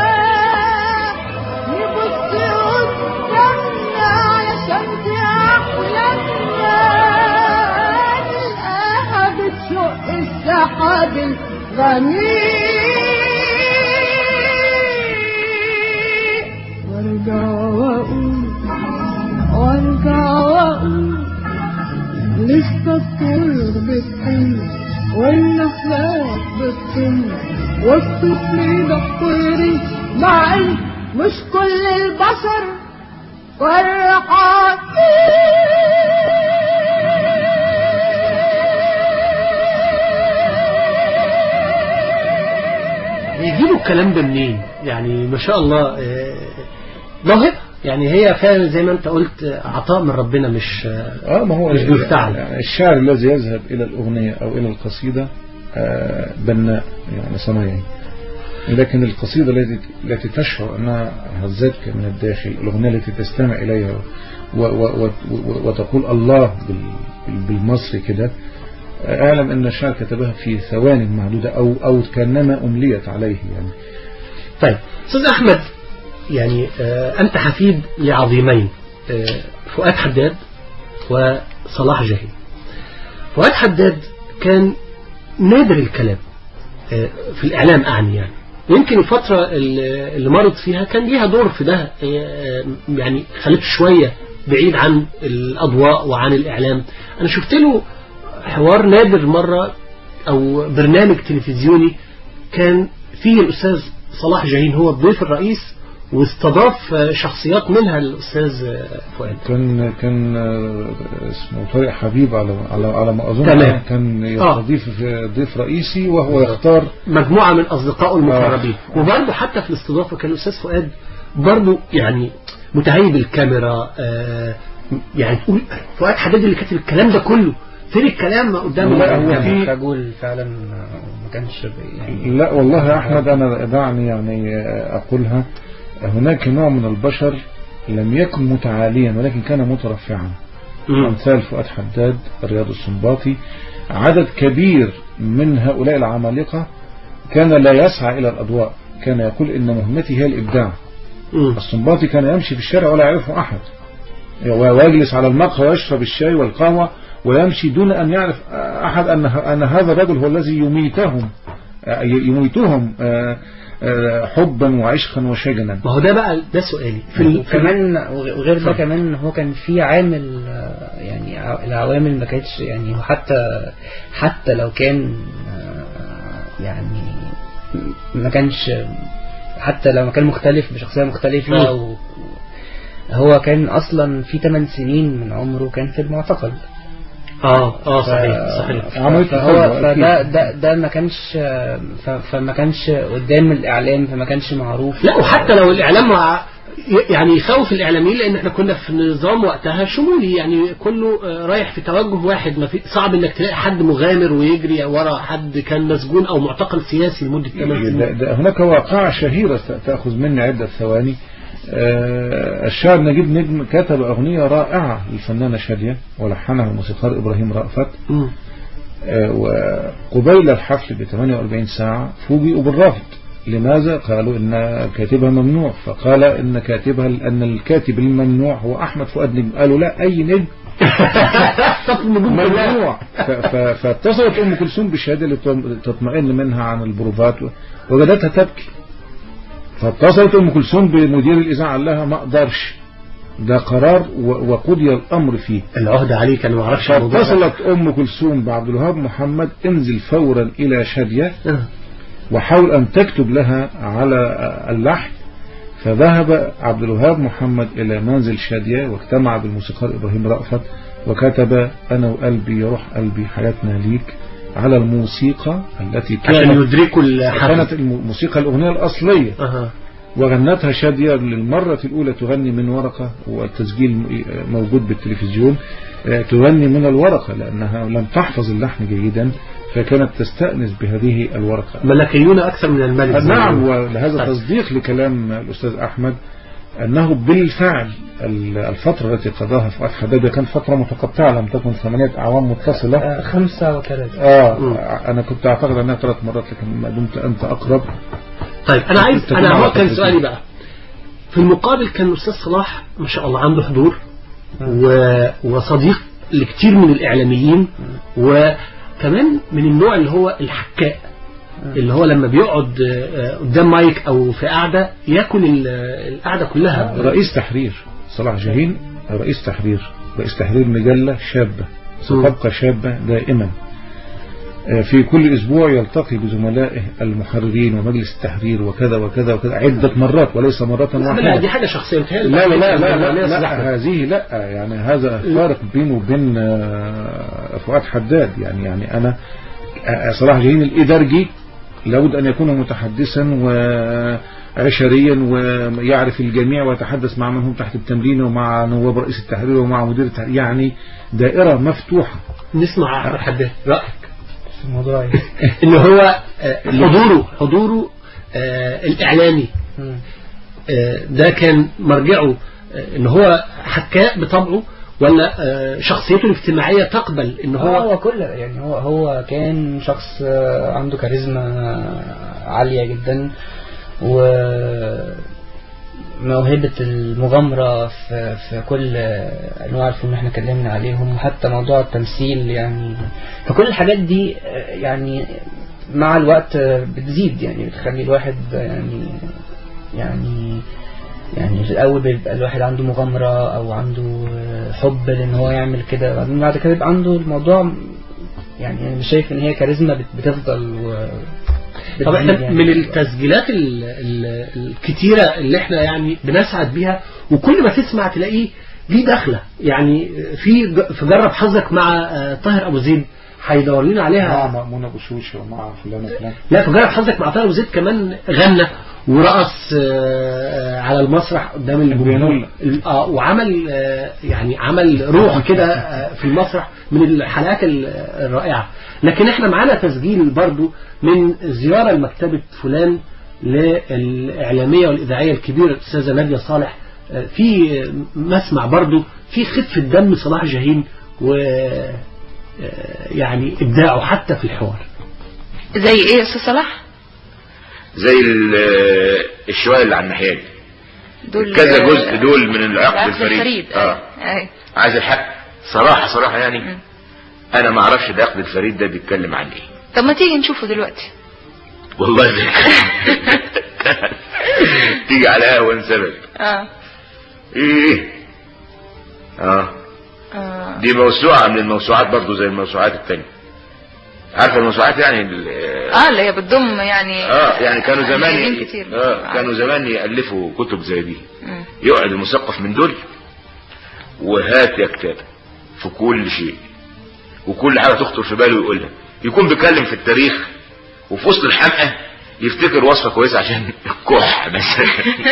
نبص قدامنا على شمس احلامنا نلقاها بتشق السحاب الغميق وارجع واقول وارجع واقول لسه الطير بتطير والنخلات بتطير والطفل ده طيري معي مش كل البشر فرحان يجيبوا الكلام ده منين يعني ما شاء الله آه، موهبة يعني هي فعلا زي ما انت قلت آه، عطاء من ربنا مش اه ما هو مش بيفتعل يعني الشاعر الذي يذهب إلى الأغنية أو إلى القصيدة آه، بناء يعني صنايعي لكن القصيدة التي التي تشعر أنها هزتك من الداخل الأغنية التي تستمع إليها و و و و وتقول الله بال- بالمصري كده آه، أعلم أن الشاعر كتبها في ثوان معدودة أو أو كأنما أمليت عليه يعني طيب أستاذ أحمد يعني آه، أنت حفيد لعظيمين آه، فؤاد حداد وصلاح جاهين فؤاد حداد كان نادر الكلام آه، في الإعلام أعني يعني يمكن الفترة اللي اللي مرت فيها كان ليها دور في ده آه، يعني خليته شوية بعيد عن الأضواء وعن الإعلام أنا شفت له حوار نادر مرة أو برنامج تلفزيوني كان فيه الأستاذ صلاح جاهين هو الضيف الرئيس واستضاف آه، شخصيات منها الأستاذ آه، فؤاد كان كان آه، اسمه طارق حبيب على على على ما اظن تمام. كان آه. يستضيف ضيف رئيسي وهو يختار مجموعة من أصدقائه المقربين وبرضه حتى في الاستضافة كان الأستاذ فؤاد برضه يعني متهيب الكاميرا آه يعني تقول فؤاد حداد اللي كاتب الكلام ده كله فين الكلام ما قدام لا، هو الكاميرا؟ في- خجول فعلا ما كانش بي- يعني لا والله يا أحمد أنا دعني يعني أقولها هناك نوع من البشر لم يكن متعاليا ولكن كان مترفعا أمثال فؤاد حداد رياض السنباطي عدد كبير من هؤلاء العمالقة كان لا يسعى إلى الأضواء كان يقول إن مهمتي هي الإبداع السنباطي كان يمشي في الشارع ولا يعرفه أحد ويجلس على المقهى ويشرب الشاي والقهوة ويمشي دون أن يعرف أحد أن أن هذا الرجل هو الذي يميتهم يميتهم حبا وعشقا وشجنا ما هو ده بقى ده سؤالي في ال... في ال- وكمان وغير ده كمان هو كان في عامل آه، يعني ع- العوامل ما كانتش يعني هو حتى حتى لو كان آه، يعني ما كانش حتى لو كان مختلف بشخصية مختلفة مم. و هو كان أصلا في 8 سنين من عمره كان في المعتقل اه اه ف- صحيح صحيح عملية فهو الفرق أكيد. فده ده ده ما كانش ف- فما كانش قدام الاعلام فما كانش معروف لا وحتى لو الاعلام مع يعني يخوف الاعلاميين لان احنا كنا في نظام وقتها شمولي يعني كله آه، رايح في توجه واحد ما في صعب انك تلاقي حد مغامر ويجري ورا حد كان مسجون او معتقل سياسي لمده 8 ده سنين ده هناك واقعة شهيرة ت- تأخذ مني عدة ثواني آه، الشاعر نجيب نجم كتب أغنية رائعة للفنانة شادية ولحنها الموسيقار إبراهيم رأفت مم. آه، وقبيل الحفل ب 48 ساعة فوجئوا بالرفض لماذا؟ قالوا إن كاتبها ممنوع فقال إن كاتبها أن الكاتب الممنوع هو أحمد فؤاد نجم قالوا لا أي نجم ممنوع ف- ف- فاتصلت ام كلثوم بشهاده لتطمئن منها عن البروفات وجدتها تبكي فاتصلت ام كلثوم بمدير الاذاعه قال لها ما اقدرش ده قرار و- وقضي الامر فيه العهدة عليك انا ما اعرفش الموضوع ده. فاتصلت ام كلثوم بعبد الوهاب محمد انزل فورا الى شاديه آه. وحاول ان تكتب لها على اللحن فذهب عبد الوهاب محمد إلى منزل شادية واجتمع بالموسيقار إبراهيم رأفت وكتب أنا وقلبي يروح قلبي حياتنا ليك على الموسيقى التي عشان كانت يدركوا الحفل كانت الموسيقى الأغنية الأصلية أها. وغنتها شادية للمرة الأولى تغني من ورقة والتسجيل موجود بالتلفزيون آه، تغني من الورقة لأنها لم تحفظ اللحن جيدا فكانت تستأنس بهذه الورقة ملكيون اكثر من الملك زي ما نعم بيقولوا. ولهذا طيب. تصديق لكلام الأستاذ أحمد أنه بالفعل ال- الفترة التي قضاها فؤاد حداد كانت فترة متقطعة لم تكن ثمانية أعوام متصلة آه، خمسة وثلاثة آه أنا كنت أعتقد أنها ثلاث مرات لكن ما دمت أنت أقرب طيب انا عايز كنت انا تجمع هو كان وقت سؤالي بقى في المقابل كان الاستاذ صلاح ما شاء الله عنده حضور و... وصديق لكتير من الاعلاميين وكمان من النوع اللي هو الحكاء اللي هو لما بيقعد آه، قدام مايك او في قعده ياكل ال- القعده كلها رئيس تحرير صلاح جاهين رئيس تحرير رئيس تحرير مجلة شابة ستبقى شابة دائما آه، في كل أسبوع يلتقي بزملائه المحررين ومجلس التحرير وكذا وكذا وكذا عدة مرات وليس مرة لا واحدة دي حاجه شخصيه بتهيألي لا لا لا لا, لا, الناس لا, زحمة. لا هذه لا يعني هذا فارق بينه وبين آه، فؤاد حداد يعني يعني أنا آه، صلاح جاهين الإدرجي لابد أن يكون متحدثا وعشريا ويعرف الجميع ويتحدث مع من هم تحت التمرين ومع نواب رئيس التحرير ومع مدير التحرير يعني دائرة مفتوحة نسمع احمد حداد رايك في الموضوع إيه؟ ان هو آه، حضوره حضوره آه، الاعلامي مم. آه، ده كان مرجعه آه، ان هو حكاء بطبعه ولا آه، شخصيته الاجتماعية تقبل ان هو هو هو كل يعني هو هو كان شخص آه، عنده كاريزما عالية جدا و موهبة المغامرة في, في كل أنواع الفنون اللي احنا اتكلمنا عليهم وحتى موضوع التمثيل يعني فكل الحاجات دي آه، يعني مع الوقت آه، بتزيد يعني بتخلي الواحد يعني يعني يعني في الأول بيبقى الواحد عنده مغامرة أو عنده آه، حب لأن هو يعمل كده بعدين بعد كده يبقى عنده الموضوع يعني أنا مش شايف إن هي كاريزما بت- بتفضل و طب احنا بتزيد يعني. من التسجيلات ال- ال- الكتيرة اللي احنا يعني بنسعد بيها وكل ما تسمع تلاقيه ليه دخلة يعني في ج- في جرب حظك مع آه، طاهر ابو زيد هيدور لنا عليها مع مأمون أبو شوشة ومع فلان وفلان لا فجرب حظك مع طاهر ابو زيد كمان غنى ورقص آه، على المسرح قدام الجمهور اه وعمل آه، يعني عمل روح كده آه، في المسرح من الحلقات ال- الرائعه لكن احنا معانا تسجيل برضو من زياره لمكتبه فلان للاعلاميه والاذاعيه الكبيره الاستاذه ناديه صالح آه، في مسمع برضو في خفه دم صلاح جاهين و آه، يعني ابداعه حتى في الحوار زي ايه يا استاذ صلاح زي ال- الشوية اللي على الناحية دي دول كذا جزء دول من العقد العقد الفريد الفريد اه اي عايز الحق صراحة صراحة يعني انا ما اعرفش العقد الفريد ده بيتكلم عن ايه طب ما تيجي نشوفه دلوقتي والله زي تيجي على قهوة سبب اه ايه اه اه دي موسوعة من الموسوعات برضو زي الموسوعات التانية عارفة الموسوعات يعني ال- اه اللي هي بتضم يعني اه يعني كانوا زمان ملايين ي- كتير اه كانوا زمان يألفوا كتب زي دي مم. يقعد المثقف من دول وهات يا كتاب في كل شيء وكل حاجة تخطر في باله يقولها يكون بيتكلم في التاريخ وفي وسط الحمقى يفتكر وصفة كويسة عشان الكح مثلا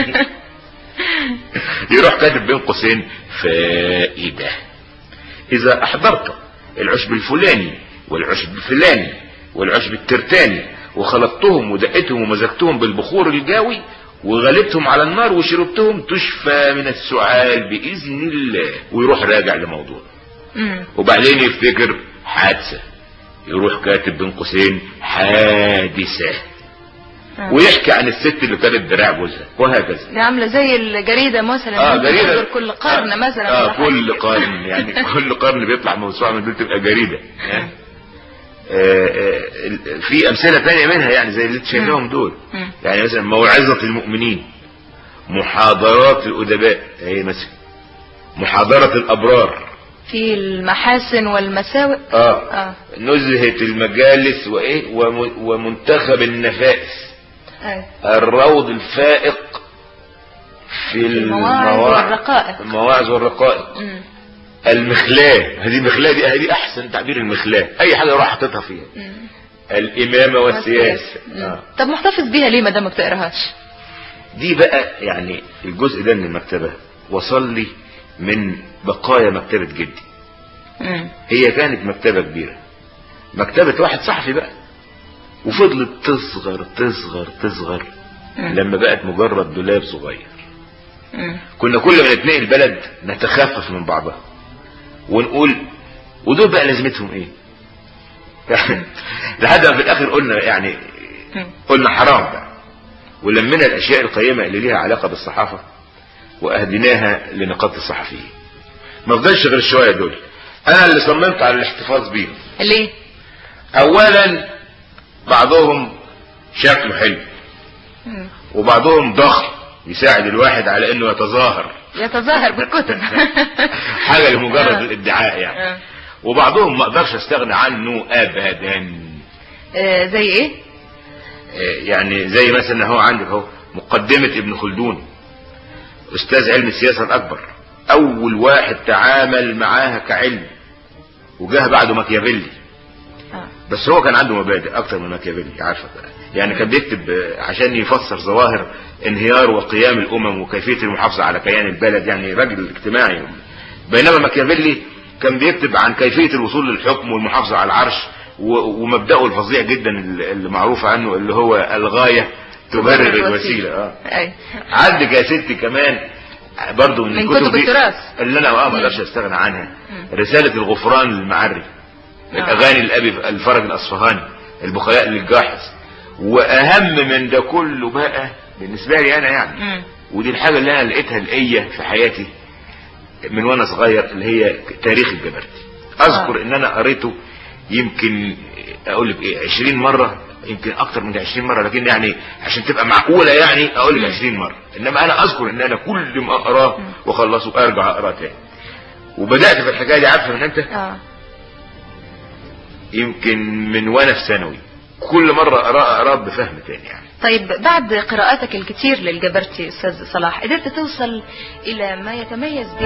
يروح كاتب بين قوسين فائدة إذا أحضرت العشب الفلاني والعشب الفلاني والعشب الترتاني وخلطتهم ودقتهم ومزجتهم بالبخور الجاوي وغلبتهم على النار وشربتهم تشفى من السعال بإذن الله ويروح راجع لموضوع مم. وبعدين يفتكر حادثة يروح كاتب بين قوسين حادثة آه. ويحكي عن الست اللي كانت دراع جوزها وهكذا دي عاملة زي الجريدة مثلا اه جريدة بتصدر كل قرن مثلا اه ولا حاجة. كل قرن يعني كل قرن بيطلع موسوعة من دول تبقى جريدة آه. آه، آه، في امثلة تانية منها يعني زي اللي تشاهدهم دول مم. يعني مثلا موعظة المؤمنين محاضرات الأدباء هي مثلا محاضرة الأبرار في المحاسن والمساوئ اه اه نزهة المجالس وإيه وم- ومنتخب النفائس أيوة. الروض الفائق في المواعظ المواعظ والرقائق المواعظ والرقائق مم. المخلاة هذه مخلاة دي هذه أحسن تعبير المخلاة أي حاجة يروح حاططها فيها مم. الإمامة والسياسة مم. آه. طب محتفظ بيها ليه ما دام ما بتقراهاش دي بقى يعني الجزء ده من المكتبة وصل لي من بقايا مكتبة جدي مم. هي كانت مكتبة كبيرة مكتبة واحد صحفي بقى وفضلت تصغر تصغر تصغر مم. لما بقت مجرد دولاب صغير مم. كنا كل ما نتنقل البلد نتخفف من بعضها ونقول ودول بقى لازمتهم ايه لحد ما في الاخر قلنا يعني مم. قلنا حرام بقى ولمنا الاشياء القيمة اللي ليها علاقة بالصحافة واهديناها لنقابة الصحفيين ما فضلش غير الشوية دول انا اللي صممت على الاحتفاظ بيهم ليه اولا بعضهم شكله حلو مم. وبعضهم ضخم يساعد الواحد على انه يتظاهر يتظاهر بالكتب حاجة لمجرد آه. الادعاء يعني آه. وبعضهم ما اقدرش استغنى عنه ابدا آه، زي ايه آه، يعني زي مثلا هو عندك اهو مقدمة ابن خلدون استاذ علم السياسة الاكبر اول واحد تعامل معاها كعلم وجاه بعده ماكيافيلي آه. بس هو كان عنده مبادئ اكتر من ماكيافيلي عارفه يعني كان بيكتب آه، عشان يفسر ظواهر انهيار وقيام الامم وكيفيه المحافظه على كيان البلد يعني راجل اجتماعي بينما ماكيافيلي كان بيكتب عن كيفيه الوصول للحكم والمحافظه على العرش و- ومبدأه الفظيع جدا اللي اللي معروف عنه اللي هو الغايه تبرر الوسيله اه اي عندك يا ستي كمان برضو من, من الكتب كتب دي التراث. اللي انا اه ما اقدرش استغنى عنها مم. رسالة الغفران للمعري الاغاني الابي الفرج الاصفهاني البخلاء للجاحظ واهم من ده كله بقى بالنسبة لي انا يعني مم. ودي الحاجة اللي انا لقيتها القية في حياتي من وانا صغير اللي هي تاريخ الجبرتي اذكر ان انا قريته يمكن اقول لك ايه 20 مرة يمكن اكتر من 20 مرة لكن يعني عشان تبقى معقولة يعني اقول لك 20 مرة انما انا اذكر ان انا كل ما اقراه واخلصه ارجع اقراه تاني وبدأت في الحكاية دي عارفة من امتى اه يمكن من وانا في ثانوي كل مرة اقراه اقراه بفهم تاني يعني طيب بعد قراءاتك الكتير للجبرتي استاذ صلاح قدرت توصل الى ما يتميز به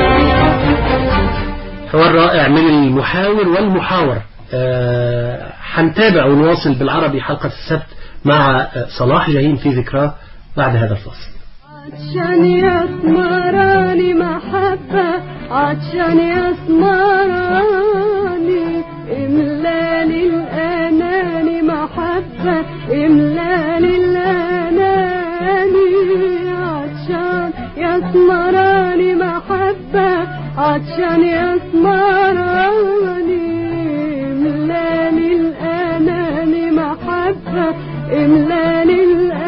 حوار رائع من المحاور والمحاور آه، هنتابع ونواصل بالعربي حلقة السبت مع آه، صلاح جاهين في ذكراه بعد هذا الفصل عطشان يا اسمراني محبة عطشان يا اسمراني املالي الاناني محبة املالي الاناني عطشان يا اسمراني محبة عطشان يا اسمراني املالي الاناني محبة املالي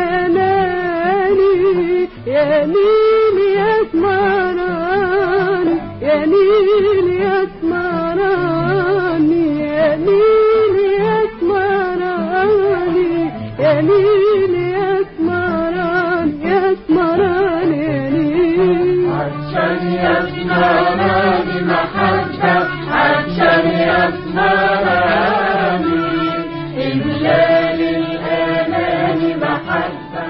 الاناني يا نيل يا اسمراني يا نيل يا اسمراني يا نيل يا اسمراني يا نيل يا اسمراني يا اسمراني يا نيل عشان يا اسمراني محبة عشان يا اسمراني إملال الأمان محبة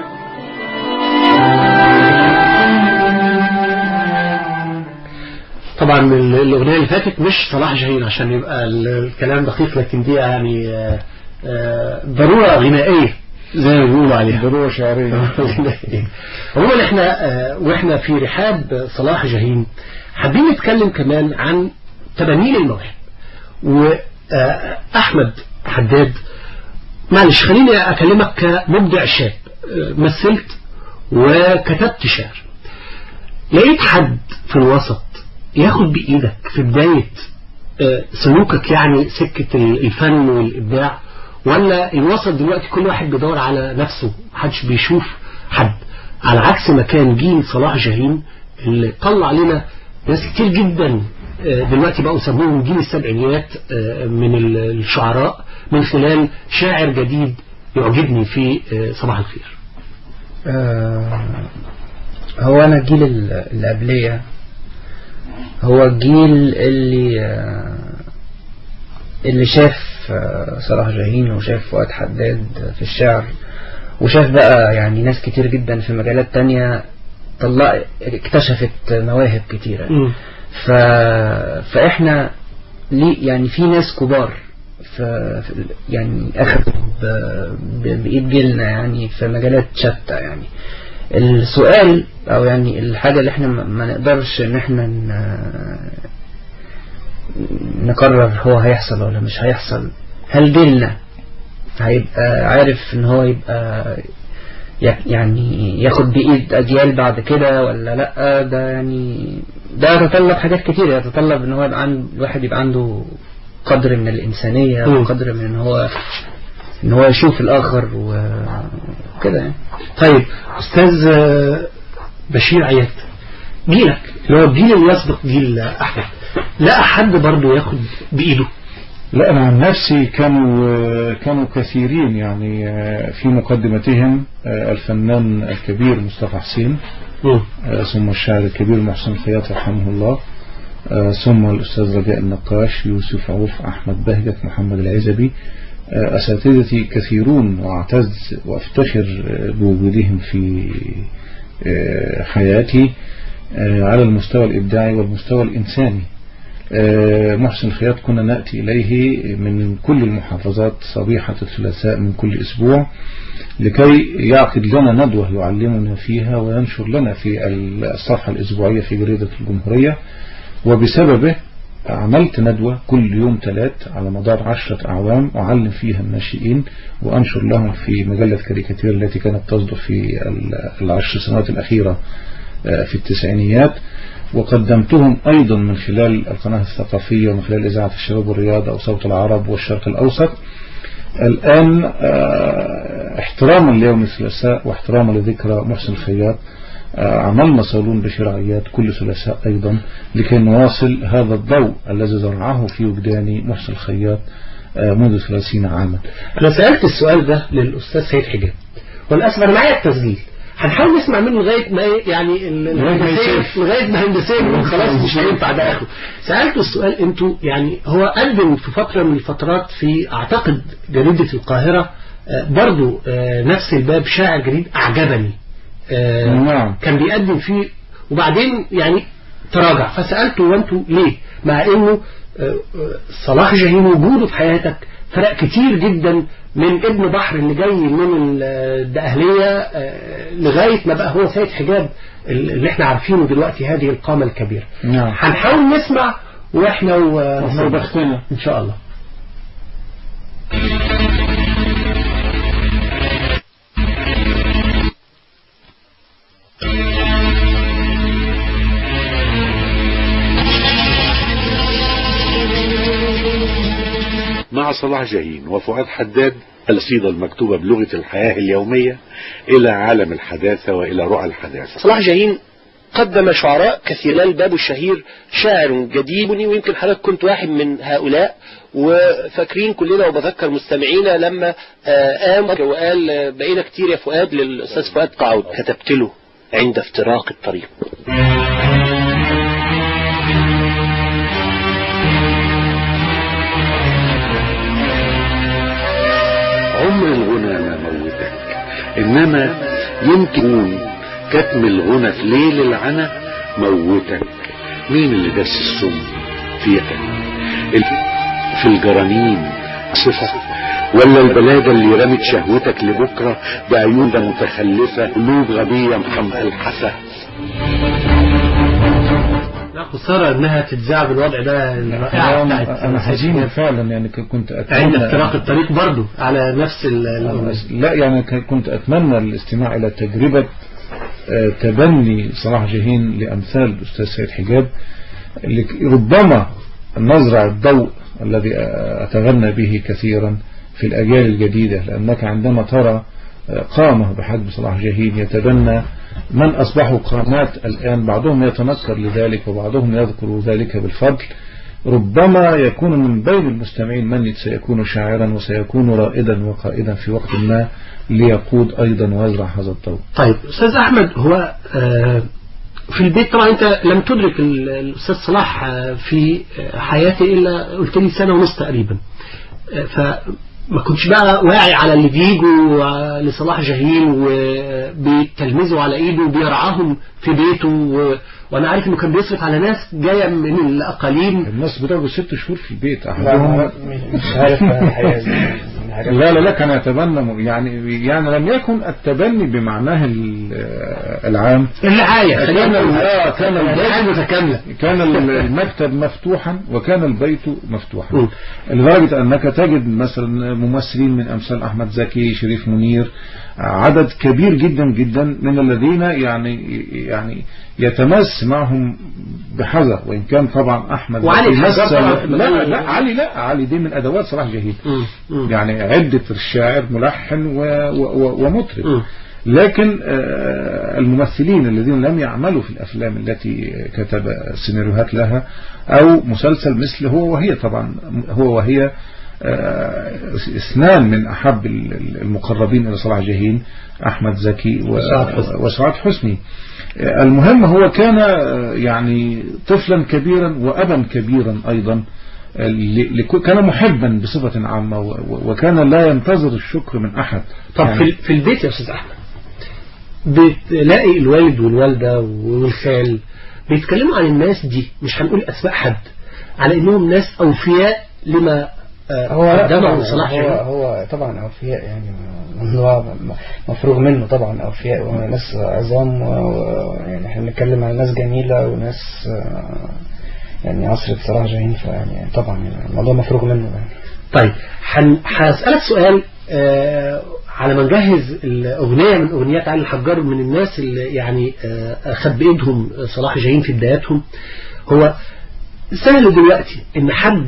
طبعا ال- الأغنية اللي فاتت مش صلاح جاهين عشان يبقى ال- الكلام دقيق لكن دي يعني آه، آه، ضرورة غنائية زي ما بيقولوا عليها ضرورة شعرية عموما احنا آه، واحنا في رحاب صلاح جاهين حابين نتكلم كمان عن تبنين المواهب وأحمد حداد معلش خليني أكلمك كمبدع شاب آه، مثلت وكتبت شعر لقيت حد في الوسط ياخد بإيدك في بداية آه، سلوكك يعني سكة ال- الفن والإبداع ولا الوسط دلوقتي كل واحد بيدور على نفسه محدش بيشوف حد على عكس ما كان جيل صلاح جاهين اللي طلع لنا ناس كتير جدا آه، دلوقتي بقوا يسموهم جيل السبعينيات آه، من ال- الشعراء من خلال شاعر جديد يعجبني في آه، صباح الخير آه، هو أنا الجيل ال- اللي قبلية هو الجيل اللي آه، اللي شاف آه، صلاح جاهين وشاف فؤاد حداد في الشعر وشاف بقى يعني ناس كتير جدا في مجالات تانية طلع اكتشفت مواهب كتيرة مم. ف... فاحنا ليه يعني في ناس كبار ف... في- يعني اخذوا ب... ب... بايد جيلنا يعني في مجالات شتى يعني السؤال او يعني الحاجة اللي احنا ما ما نقدرش ان احنا ن... نقرر هو هيحصل ولا مش هيحصل هل جيلنا هيبقى عارف ان هو يبقى ي- يعني ياخد بإيد أجيال بعد كده ولا لأ ده يعني ده يتطلب حاجات كتير يتطلب ان هو يبقى عنده الواحد يبقى عنده قدر من الإنسانية مم. وقدر من ان هو ان هو يشوف الآخر وكده يعني طيب أستاذ آه، بشير عياد جيلك اللي هو الجيل اللي يسبق جيل أحمد لقى حد برضه ياخد بإيده لا أنا عن نفسي كانوا كانوا كثيرين يعني في مقدمتهم الفنان الكبير مصطفى حسين ثم الشاعر الكبير محسن خياط رحمه الله ثم الأستاذ رجاء النقاش يوسف عوف أحمد بهجت محمد العزبي أساتذتي كثيرون وأعتز وأفتخر بوجودهم في حياتي على المستوى الإبداعي والمستوى الإنساني محسن خياط كنا نأتي إليه من كل المحافظات صبيحة الثلاثاء من كل أسبوع لكي يعقد لنا ندوة يعلمنا فيها وينشر لنا في الصفحة الأسبوعية في جريدة الجمهورية وبسببه عملت ندوة كل يوم ثلاث على مدار عشرة أعوام أعلم فيها الناشئين وأنشر لهم في مجلة كاريكاتير التي كانت تصدر في العشر سنوات الأخيرة في التسعينيات وقدمتهم أيضا من خلال القناة الثقافية ومن خلال إذاعة الشباب والرياضة أو صوت العرب والشرق الأوسط الآن احتراما ليوم الثلاثاء واحتراما لذكرى محسن الخياط عملنا صالون بشرعيات كل ثلاثاء أيضا لكي نواصل هذا الضوء الذي زرعه في وجدان محسن الخياط منذ ثلاثين عاما أنا سألت السؤال ده للأستاذ سيد حجاب والأسف أنا معايا التسجيل هنحاول نسمع منه لغاية ما إيه يعني الهندسية لغاية ما هندسية خلاص مش هينفع ده آخره سألته السؤال أنتوا يعني هو قدم في فترة من الفترات في أعتقد جريدة القاهرة برضو نفس الباب شاعر جديد أعجبني نعم كان بيقدم فيه وبعدين يعني تراجع فسألته وانتوا ليه مع انه صلاح جاهين وجوده في حياتك فرق كتير جدا من ابن بحر اللي جاي من الدقهلية لغاية ما بقى هو سيد حجاب اللي احنا عارفينه دلوقتي هذه القامة الكبيرة نعم هنحاول نسمع واحنا وبختنا ان شاء الله مع صلاح جاهين وفؤاد حداد القصيدة المكتوبة بلغة الحياة اليومية إلى عالم الحداثة وإلى رؤى الحداثة صلاح جاهين قدم شعراء كثيرا الباب الشهير شاعر جديد ويمكن حضرتك كنت واحد من هؤلاء وفاكرين كلنا وبذكر مستمعينا لما قام وقال بقينا كتير يا فؤاد للأستاذ فؤاد قعود كتبت له عند افتراق الطريق عمر الغنى ما موتك إنما يمكن كتم الغنى في ليل العنا موتك مين اللي دس السم فيها ال- في الجرانين صفة ولا البلادة اللي رمت شهوتك لبكرة بعيون ده متخلفة قلوب غبية محملحسة لا خسارة انها تتذاع بالوضع ده الرائعة انا بتاعت أنا حزين فعلا يعني ك- كنت اتمنى عند افتراق الطريق برضو على نفس ال- ال- لا يعني ك- كنت اتمنى الاستماع الى تجربة آه، تبني صلاح جاهين لامثال الاستاذ سيد حجاب اللي ربما نزرع الضوء الذي اتغنى به كثيرا في الاجيال الجديدة لانك عندما ترى آه، قامة بحجم صلاح جاهين يتبنى من أصبحوا قامات الآن بعضهم يتنكر لذلك وبعضهم يذكر ذلك بالفضل ربما يكون من بين المستمعين من سيكون شاعرا وسيكون رائدا وقائدا في وقت ما ليقود أيضا ويزرع هذا الضوء طيب أستاذ أحمد هو آه، في البيت طبعا أنت لم تدرك ال- الأستاذ صلاح آه، في آه، حياته إلا قلت لي سنة ونص تقريبا آه، فما كنتش بقى واعي على اللي بيجوا آه، لصلاح جاهين وبيتلمذوا على ايده وبيرعاهم في بيته و... وانا عارف انه كان بيصرف على ناس جايه من الاقاليم الناس بتقعد ست شهور في البيت لا، أحدهم مش عارف الحقيقة لا لا لا كان يتبنى يعني يعني لم يكن التبني بمعناه ال- العام الرعاية كان خلينا نقول. ال- كان الرعاية البيت متكاملة كان ال- المكتب مفتوحا وكان البيت مفتوحا لدرجة أنك تجد مثلا ممثلين من أمثال أحمد زكي شريف منير عدد كبير جدا جدا من الذين يعني يعني يتمس معهم بحذر وإن كان طبعا أحمد وعلي زكي الحجار مثل- طبعاً. لا لا علي لا علي دي من أدوات صلاح جاهين يعني عدة الشاعر ملحن و- و- ومطرب لكن آه، الممثلين الذين لم يعملوا في الأفلام التي كتب سيناريوهات لها أو مسلسل مثل هو وهي طبعا هو وهي آه، اثنان من أحب ال- ال- المقربين إلى صلاح جاهين أحمد زكي و- وسعاد حسني. وسعاد حسني آه، المهم هو كان آه، يعني طفلا كبيرا وأبا كبيرا أيضا آه، ل- لك- كان محبا بصفة عامة و- و- وكان لا ينتظر الشكر من أحد طب يعني في في البيت يا استاذ احمد بتلاقي الوالد والوالده والخال بيتكلموا عن الناس دي مش هنقول اسماء حد على انهم ناس اوفياء لما آه، هو لا قدمه طبعا صلاح هو, جاهين هو طبعا أوفياء يعني هو مفروغ منه طبعا أوفياء وناس عظام و- و- يعني احنا بنتكلم عن ناس جميلة وناس آه، يعني عصر بصراحة جاهين فيعني طبعا يعني الموضوع مفروغ منه يعني طيب هن- هسألك سؤال آه، على ما نجهز الأغنية من أغنيات علي الحجار من الناس اللي يعني آه، أخد بإيدهم صلاح جاهين في بداياتهم هو سهل دلوقتي إن حد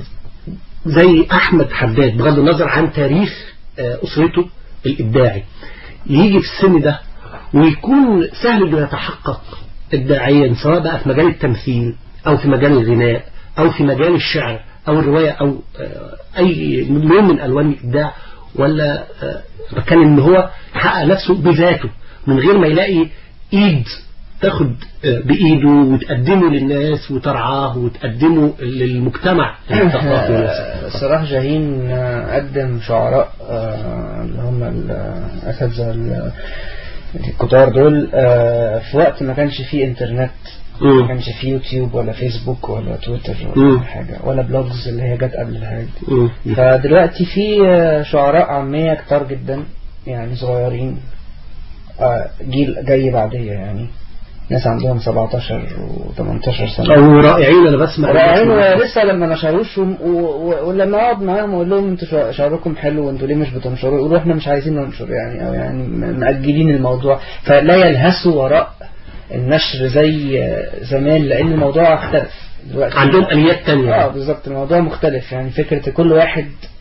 زي أحمد حداد بغض النظر عن تاريخ آه، أسرته الإبداعي يجي في السن ده ويكون سهل إنه يتحقق إبداعيا سواء بقى في مجال التمثيل أو في مجال الغناء أو في مجال الشعر أو الرواية أو آه، أي لون من ألوان الإبداع ولا آه، بتكلم إن هو يحقق نفسه بذاته من غير ما يلاقي إيد تاخد آه، بإيده وتقدمه للناس وترعاه وتقدمه للمجتمع الثقافي والنفسي. صلاح جاهين آه، قدم شعراء آه، اللي هم الأساتذة ال- الكتار دول آه، في وقت ما كانش فيه انترنت مم. ما كانش فيه يوتيوب ولا فيسبوك ولا تويتر مم. ولا حاجة ولا بلوجز اللي هي جت قبل الحاجات دي مم. فدلوقتي في آه، شعراء عامية كتار جدا يعني صغيرين آه، جيل جاي بعديه يعني ناس عندهم 17 و18 سنة أو رائعين أنا بسمع رائعين ولسه لما نشروش و- و- ولما اقعد معاهم اقول لهم انتوا شع- شعركم حلو وانتوا ليه مش بتنشروا يقولوا احنا مش عايزين ننشر يعني او يعني م- مأجلين الموضوع فلا يلهثوا وراء النشر زي آه، زمان لان الموضوع اختلف دلوقتي عندهم آليات تانية. اه بالظبط الموضوع مختلف يعني فكرة كل واحد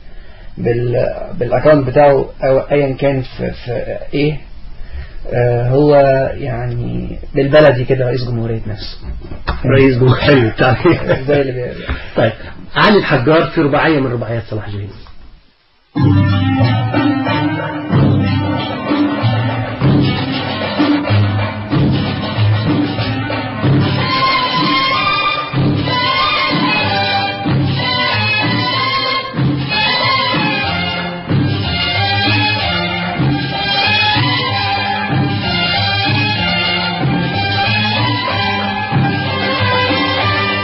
بال بالاكونت بتاعه او ايا كان في, في ايه آه، هو يعني بالبلدي كده رئيس جمهورية نفسه رئيس جمهورية حلو بتاع زي اللي بي- طيب علي الحجار في رباعية من رباعيات صلاح جاهين Thank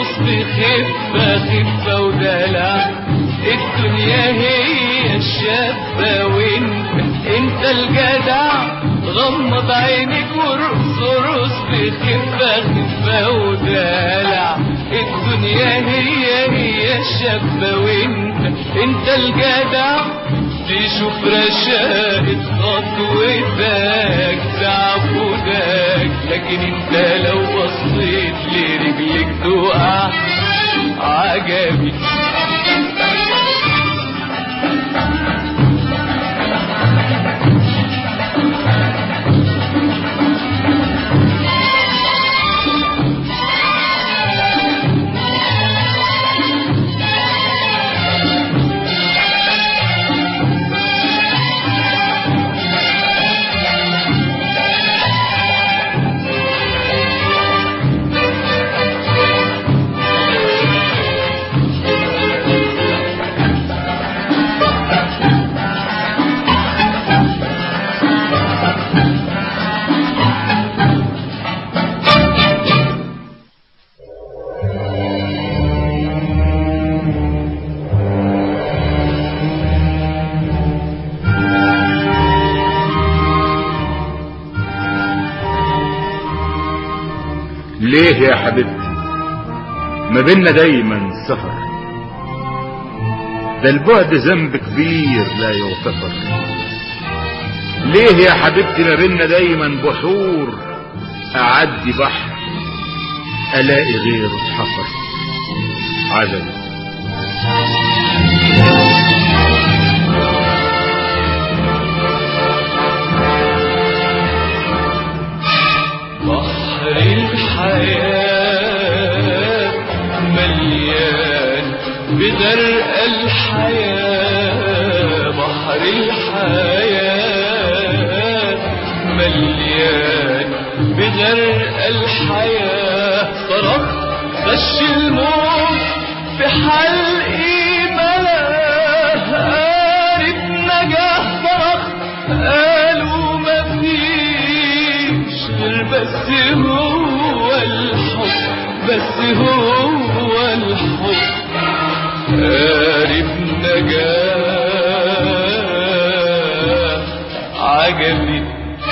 ترقص بخفة خفة ودلع الدنيا هي الشابة وانت انت الجدع غمض عينك وارقص ارقص بخفة خفة ودلع الدنيا هي هي الشابة وانت انت الجدع تشوف رشاقة خطوتك تعبدك لكن انت لو بصيت لرجلك تقع عجبي ليه يا حبيبتي ما بينا دايما سفر ده البعد ذنب كبير لا يغتفر ليه يا حبيبتي ما بينا دايما بحور اعدي بحر الاقي غيره اتحفر عجبي بحر الحياة مليان بغرق الحياة بحر الحياة مليان بغرق الحياة صرخ خش الموت في حلقي ملاه قارب نجاه صرخ قالوا مفيش غير بس هو الحب بس هو الحب قارب نجاه عجبي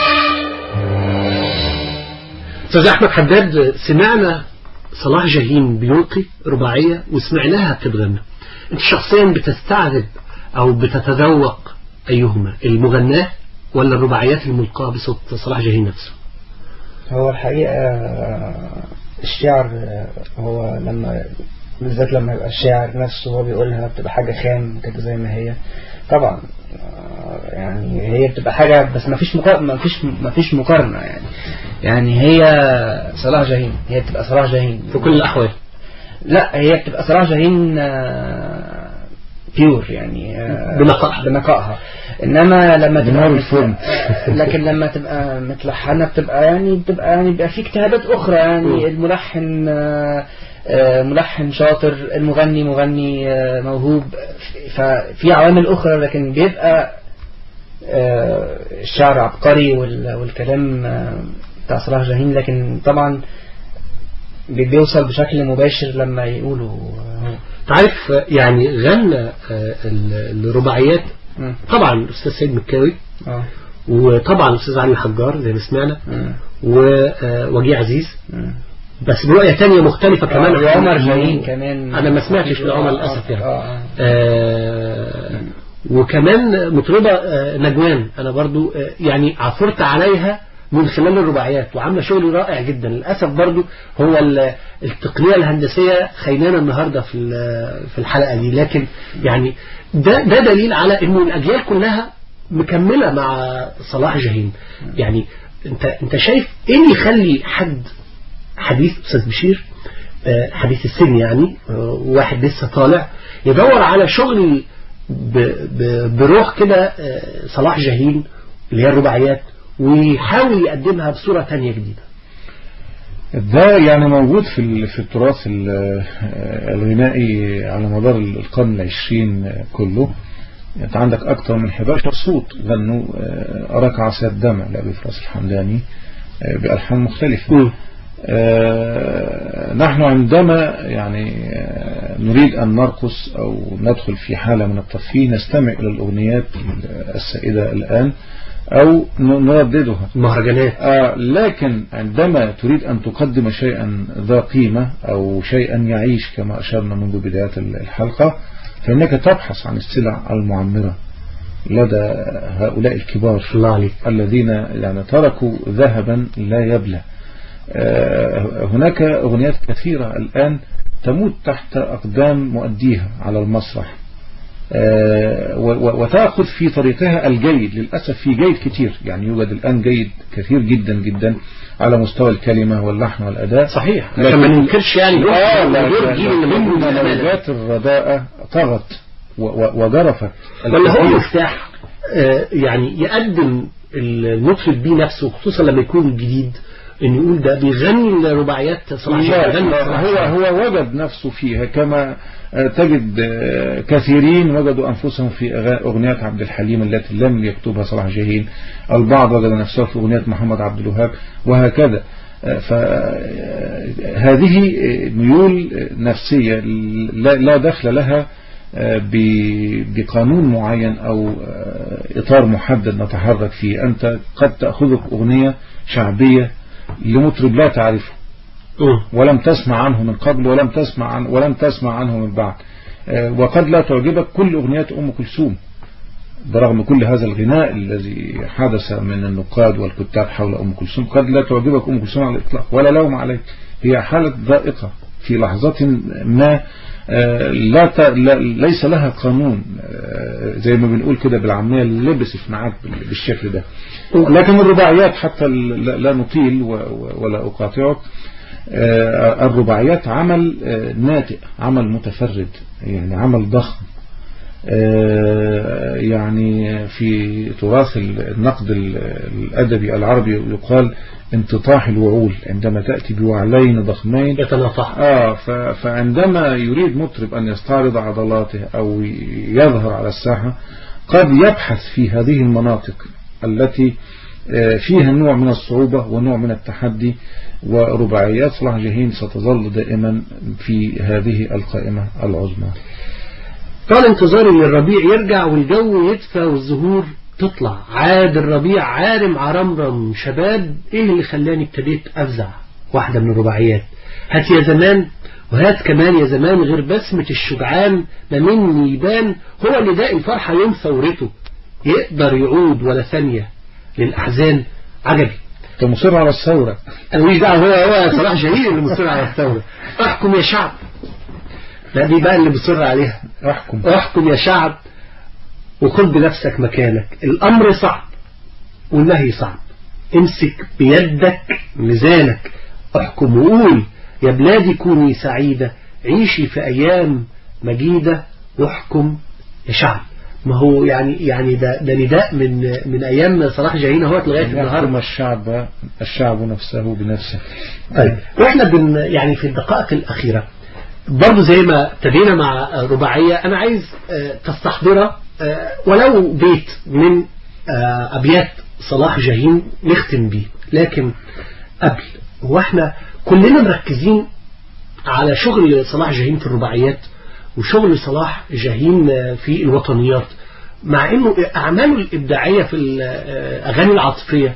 استاذ احمد حداد سمعنا صلاح جاهين بيلقي رباعية وسمعناها بتتغنى انت شخصيا بتستعذب او بتتذوق ايهما المغناة ولا الرباعيات الملقاة بصوت صلاح جاهين نفسه هو الحقيقة الشعر هو لما بالذات لما يبقى الشاعر نفسه هو بيقولها بتبقى حاجة خام كده زي ما هي طبعا يعني هي بتبقى حاجة بس ما فيش مقارنة ما فيش ما فيش مقارنة يعني يعني هي صلاح جاهين هي بتبقى صلاح جاهين في كل الأحوال لا هي بتبقى صلاح جاهين بيور يعني بنقائها بنقائها انما لما بنار تبقى الفرن. لكن لما تبقى متلحنه بتبقى يعني بتبقى يعني بيبقى في اجتهادات اخرى يعني الملحن آه، آه، ملحن شاطر المغني مغني آه، موهوب ففي عوامل اخرى لكن بيبقى آه، الشعر عبقري وال- والكلام آه، بتاع صلاح جاهين لكن طبعا بي- بيوصل بشكل مباشر لما يقولوا آه، تعرف يعني غنى آه، ال- الرباعيات مم. طبعا الأستاذ سيد مكاوي اه وطبعا الأستاذ علي الحجار زي ما سمعنا مم. ووجيه عزيز مم. بس برؤية تانية مختلفة كمان آه، وعمر جاهين كمان أنا ما سمعتش لعمر آه، للأسف يعني آه، آه. آه، وكمان مطربة آه، نجوان أنا برضو آه، يعني عثرت عليها من خلال الرباعيات وعاملة شغل رائع جدا للأسف برضو هو ال- التقنية الهندسية خينانا النهاردة في ال- في الحلقة دي لكن يعني ده ده دليل على إنه الأجيال كلها مكملة مع صلاح جاهين يعني أنت أنت شايف إيه اللي يخلي حد حديث أستاذ بشير آه، حديث السن يعني آه، واحد لسه طالع يدور على شغل ب- ب- بروح كده آه، صلاح جاهين اللي هي الرباعيات ويحاول يقدمها بصورة تانية جديدة ده يعني موجود في ال- في التراث ال- الغنائي على مدار القرن العشرين كله انت عندك اكثر من 11 صوت غنوا آه، اراك عصا الدمع لابي فراس الحمداني آه، بالحان مختلفه آه، نحن عندما يعني آه، نريد أن نرقص أو ندخل في حالة من الترفيه نستمع إلى الأغنيات السائدة الآن أو ن- نرددها المهرجانات آه لكن عندما تريد أن تقدم شيئا ذا قيمة أو شيئا يعيش كما أشرنا منذ بداية الحلقة فإنك تبحث عن السلع المعمرة لدى هؤلاء الكبار الله عليك. الذين يعني تركوا ذهبا لا يبلى آه، هناك أغنيات كثيرة الآن تموت تحت أقدام مؤديها على المسرح آه، و- و- وتأخذ في طريقها الجيد للأسف في جيد كتير يعني يوجد الآن جيد كثير جدا جدا على مستوى الكلمة واللحن والأداء صحيح عشان ما ننكرش يعني آه دور- لا- دور لا- الجيل اللي موجود لكن زمان. موجات الرداءة طغت و- و- وجرفت ولا هو الكثير. مفتاح آه، يعني يقدم المطرب بيه نفسه خصوصا لما يكون جديد ان يقول ده بيغني رباعيات صلاح لا، جاهين بيغني صلاح هو جاهين. هو وجد نفسه فيها كما آه، تجد آه، كثيرين وجدوا أنفسهم في أغا- أغنيات عبد الحليم التي لم يكتبها صلاح جاهين البعض وجد نفسه في أغنية محمد عبد الوهاب وهكذا فهذه ميول نفسية لا لا دخل لها آه، ب- بقانون معين أو آه، إطار محدد نتحرك فيه أنت قد تأخذك أغنية شعبية لمطرب لا تعرفه ولم تسمع عنه من قبل ولم تسمع عن ولم تسمع عنه من بعد آه، وقد لا تعجبك كل أغنيات أم كلثوم برغم كل هذا الغناء الذي حدث من النقاد والكتاب حول أم كلثوم قد لا تعجبك أم كلثوم على الإطلاق ولا لوم عليك هي حالة ذائقة في لحظة ما آه، لا ت... لا ليس لها قانون آه، زي ما بنقول كده بالعامية لبست معاك بال- بالشكل ده لكن الرباعيات حتى ال- لا لا نطيل و... و- ولا أقاطعك آه، الرباعيات عمل آه، ناتئ عمل متفرد يعني عمل ضخم آه، يعني في تراث النقد ال- الأدبي العربي يقال انتطاح الوعول عندما تأتي بوعلين ضخمين يتناطح آه ف- فعندما يريد مطرب أن يستعرض عضلاته أو يظهر على الساحة قد يبحث في هذه المناطق التي آه، فيها نوع من الصعوبة ونوع من التحدي ورباعيات صلاح جاهين ستظل دائما في هذه القائمة العظمى طال انتظاري ان الربيع يرجع والجو يدفى والزهور تطلع عاد الربيع عارم عرمرم شباب ايه اللي خلاني ابتديت افزع واحدة من الرباعيات هات يا زمان وهات كمان يا زمان غير بسمة الشجعان ما مني يبان هو اللي داقي الفرحة يوم ثورته يقدر يعود ولا ثانية للأحزان عجبي انت مصر على الثورة انا مش دعوه هو هو صلاح جاهين اللي مصر على الثورة احكم يا شعب لا دي بقى اللي مصر عليها احكم احكم يا شعب وخد بنفسك مكانك الأمر صعب والنهي صعب امسك بيدك ميزانك احكم وقول يا بلادي كوني سعيدة عيشي في أيام مجيدة واحكم يا شعب ما هو يعني يعني ده ده نداء من من ايام صلاح جاهين اهوت لغايه يحكم النهارده الشعب الشعب نفسه بنفسه طيب واحنا بن يعني في الدقائق الأخيرة برضو زي ما ابتدينا مع رباعية أنا عايز آه، تستحضر آه، ولو بيت من آه، أبيات صلاح جاهين نختم بيه لكن قبل هو احنا كلنا مركزين على شغل صلاح جاهين في الرباعيات وشغل صلاح جاهين آه، في الوطنيات مع انه اعماله الابداعيه في الاغاني العاطفيه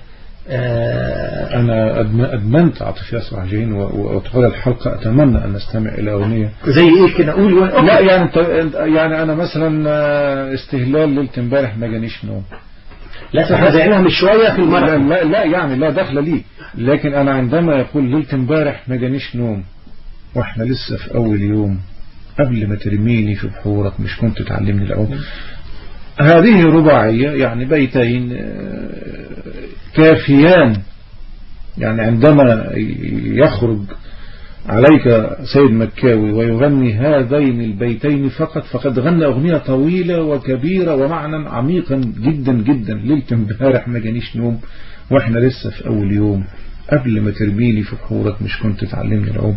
آه، أنا أدم- أدمنت عاطفية صلاح جاهين و- و- وطوال الحلقة أتمنى أن نستمع إلى أغنية زي ايه كده قول واحد. لا يعني انت انت- يعني أنا مثلا آه، استهلال ليلة امبارح ما جانيش نوم لا احنا زعلنا من شويه في لا, المرأة لا, لا يعني لا دخل لي لكن أنا عندما يقول ليلة امبارح ما جانيش نوم وإحنا لسه في أول يوم قبل ما ترميني في بحورك مش كنت تعلمني العوم هذه رباعية يعني بيتين آه، كافيان يعني عندما يخرج عليك سيد مكاوي ويغني هذين البيتين فقط فقد غنى أغنية طويلة وكبيرة ومعنى عميقا جدا جدا ليلة امبارح ما جانيش نوم واحنا لسه في أول يوم قبل ما ترميني في بحورك مش كنت تعلمني العوم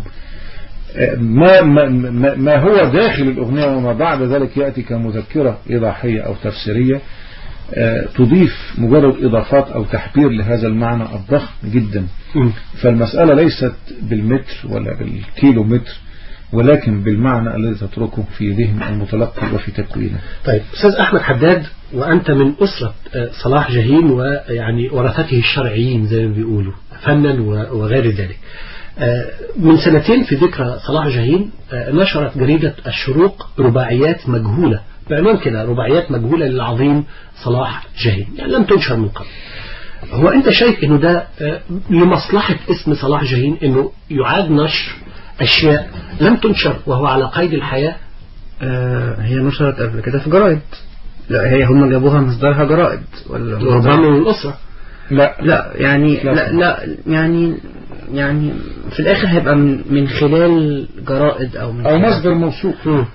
ما, ما, ما, ما هو داخل الأغنية وما بعد ذلك يأتي كمذكرة إضاحية أو تفسيرية آه، تضيف مجرد إضافات أو تحبير لهذا المعنى الضخم جدا فالمسألة ليست بالمتر ولا بالكيلو متر ولكن بالمعنى الذي تتركه في ذهن المتلقي وفي تكوينه طيب أستاذ أحمد حداد وأنت من أسرة آه، صلاح جاهين ويعني ورثته الشرعيين زي ما بيقولوا فنا و- وغير ذلك آه، من سنتين في ذكرى صلاح جاهين آه، نشرت جريدة الشروق رباعيات مجهولة بعنوان كده رباعيات مجهولة للعظيم صلاح جاهين يعني لم تنشر من قبل هو أنت شايف أنه ده آه، لمصلحة اسم صلاح جاهين أنه يعاد نشر أشياء لم تنشر وهو على قيد الحياة آه هي نشرت قبل كده في جرائد لا هي هم جابوها مصدرها جرائد ولا ربما من الأسرة لا لا يعني لا. لا لا يعني يعني في الآخر هيبقى من من خلال جرائد أو من أو خلال- مصدر موثوق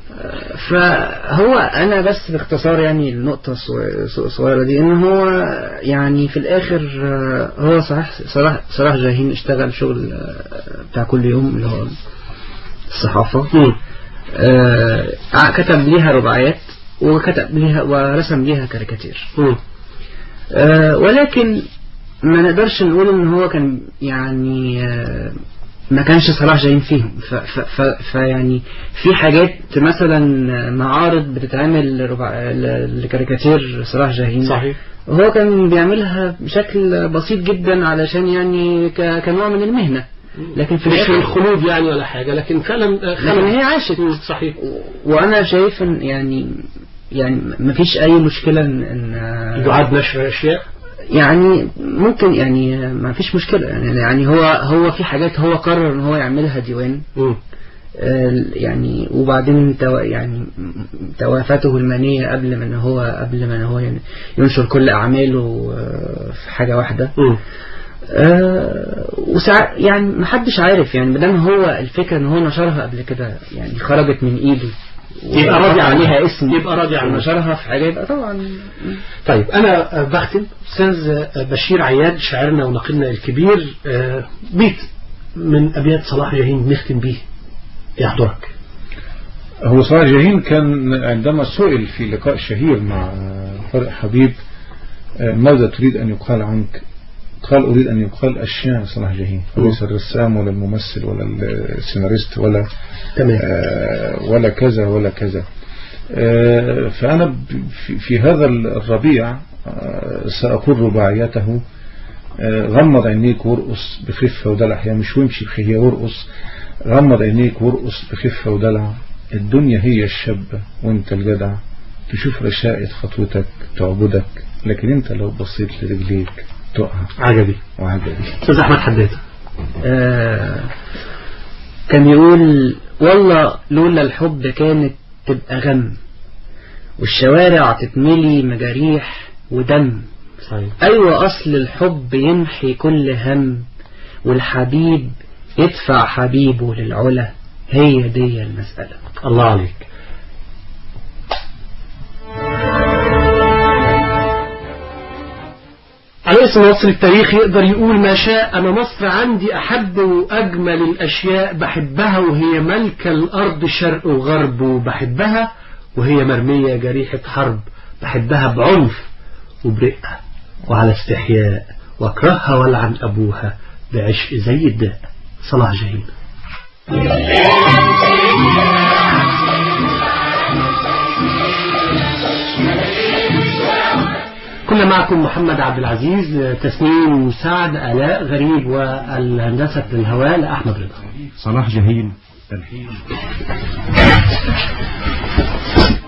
فهو انا بس باختصار يعني النقطة الصغ- الصغيرة دي ان هو يعني في الاخر آه، هو صلاح صلاح صلاح جاهين اشتغل شغل آه، بتاع كل يوم اللي هو الصحافة آه، ع- كتب ليها رباعيات وكتب ليها ورسم ليها كاريكاتير آه، ولكن ما نقدرش نقول ان هو كان يعني آه، ما كانش صلاح جايين فيهم ف ف ف فيعني في حاجات مثلا معارض بتتعمل ربع ل- لكاريكاتير صلاح جاهين صحيح هو كان بيعملها بشكل بسيط جدا علشان يعني ك- كنوع من المهنة لكن في مش الآخر الخلود يعني ولا حاجة لكن فعلا آه، لكن خلق. هي عاشت صحيح وانا شايف ان يعني يعني مفيش اي مشكلة ان إن- يعاد نشر أشياء يعني ممكن يعني ما فيش مشكلة يعني يعني هو هو في حاجات هو قرر ان هو يعملها ديوان آه، يعني وبعدين تو يعني توافته المالية قبل ما ان هو قبل ما ان هو يعني ينشر كل اعماله آه، في حاجة واحدة آه، وساعات يعني محدش عارف يعني مادام هو الفكرة ان هو نشرها قبل كده يعني خرجت من ايده يبقى راضي عنها. عليها اسم يبقى راضي عنها. ونشرها في حاجة يبقى طبعا طيب أنا آه، بختم أستاذ آه، بشير عياد شاعرنا وناقدنا الكبير آه، بيت من أبيات صلاح جاهين نختم بيه يحضرك هو صلاح جاهين كان عندما سئل في لقاء شهير مع طارق حبيب آه، ماذا تريد أن يقال عنك قال أريد أن يقال الشاعر صلاح جاهين وليس الرسام ولا الممثل ولا السيناريست ولا تمام. آه، ولا كذا ولا كذا آه، فأنا ب- في- في هذا الربيع آه، سأقول رباعيته آه، غمض عينيك وارقص بخفة ودلع هي مش وامشي هي وارقص غمض عينيك وارقص بخفة ودلع الدنيا هي الشابة وانت الجدع تشوف رشاقة خطوتك تعبدك لكن انت لو بصيت لرجليك تقع عجبي وعجبي أستاذ أحمد حداد آه، كان يقول والله لولا الحب كانت تبقى غم والشوارع تتملي مجاريح ودم صحيح أيوة أصل الحب يمحي كل هم والحبيب يدفع حبيبه للعلا هي دي المسألة الله عليك على اسم مصر التاريخ يقدر يقول ما شاء أنا مصر عندي أحب وأجمل الأشياء بحبها وهي ملكة الأرض شرق وغرب وبحبها وهي مرمية جريحة حرب بحبها بعنف وبرقة وعلى استحياء واكرهها والعن أبوها بعشق زي الداء صلاح جاهين كنا معكم محمد عبد العزيز تسنيم سعد آلاء غريب والهندسة الهواء لأحمد رضا صلاح جاهين تلحين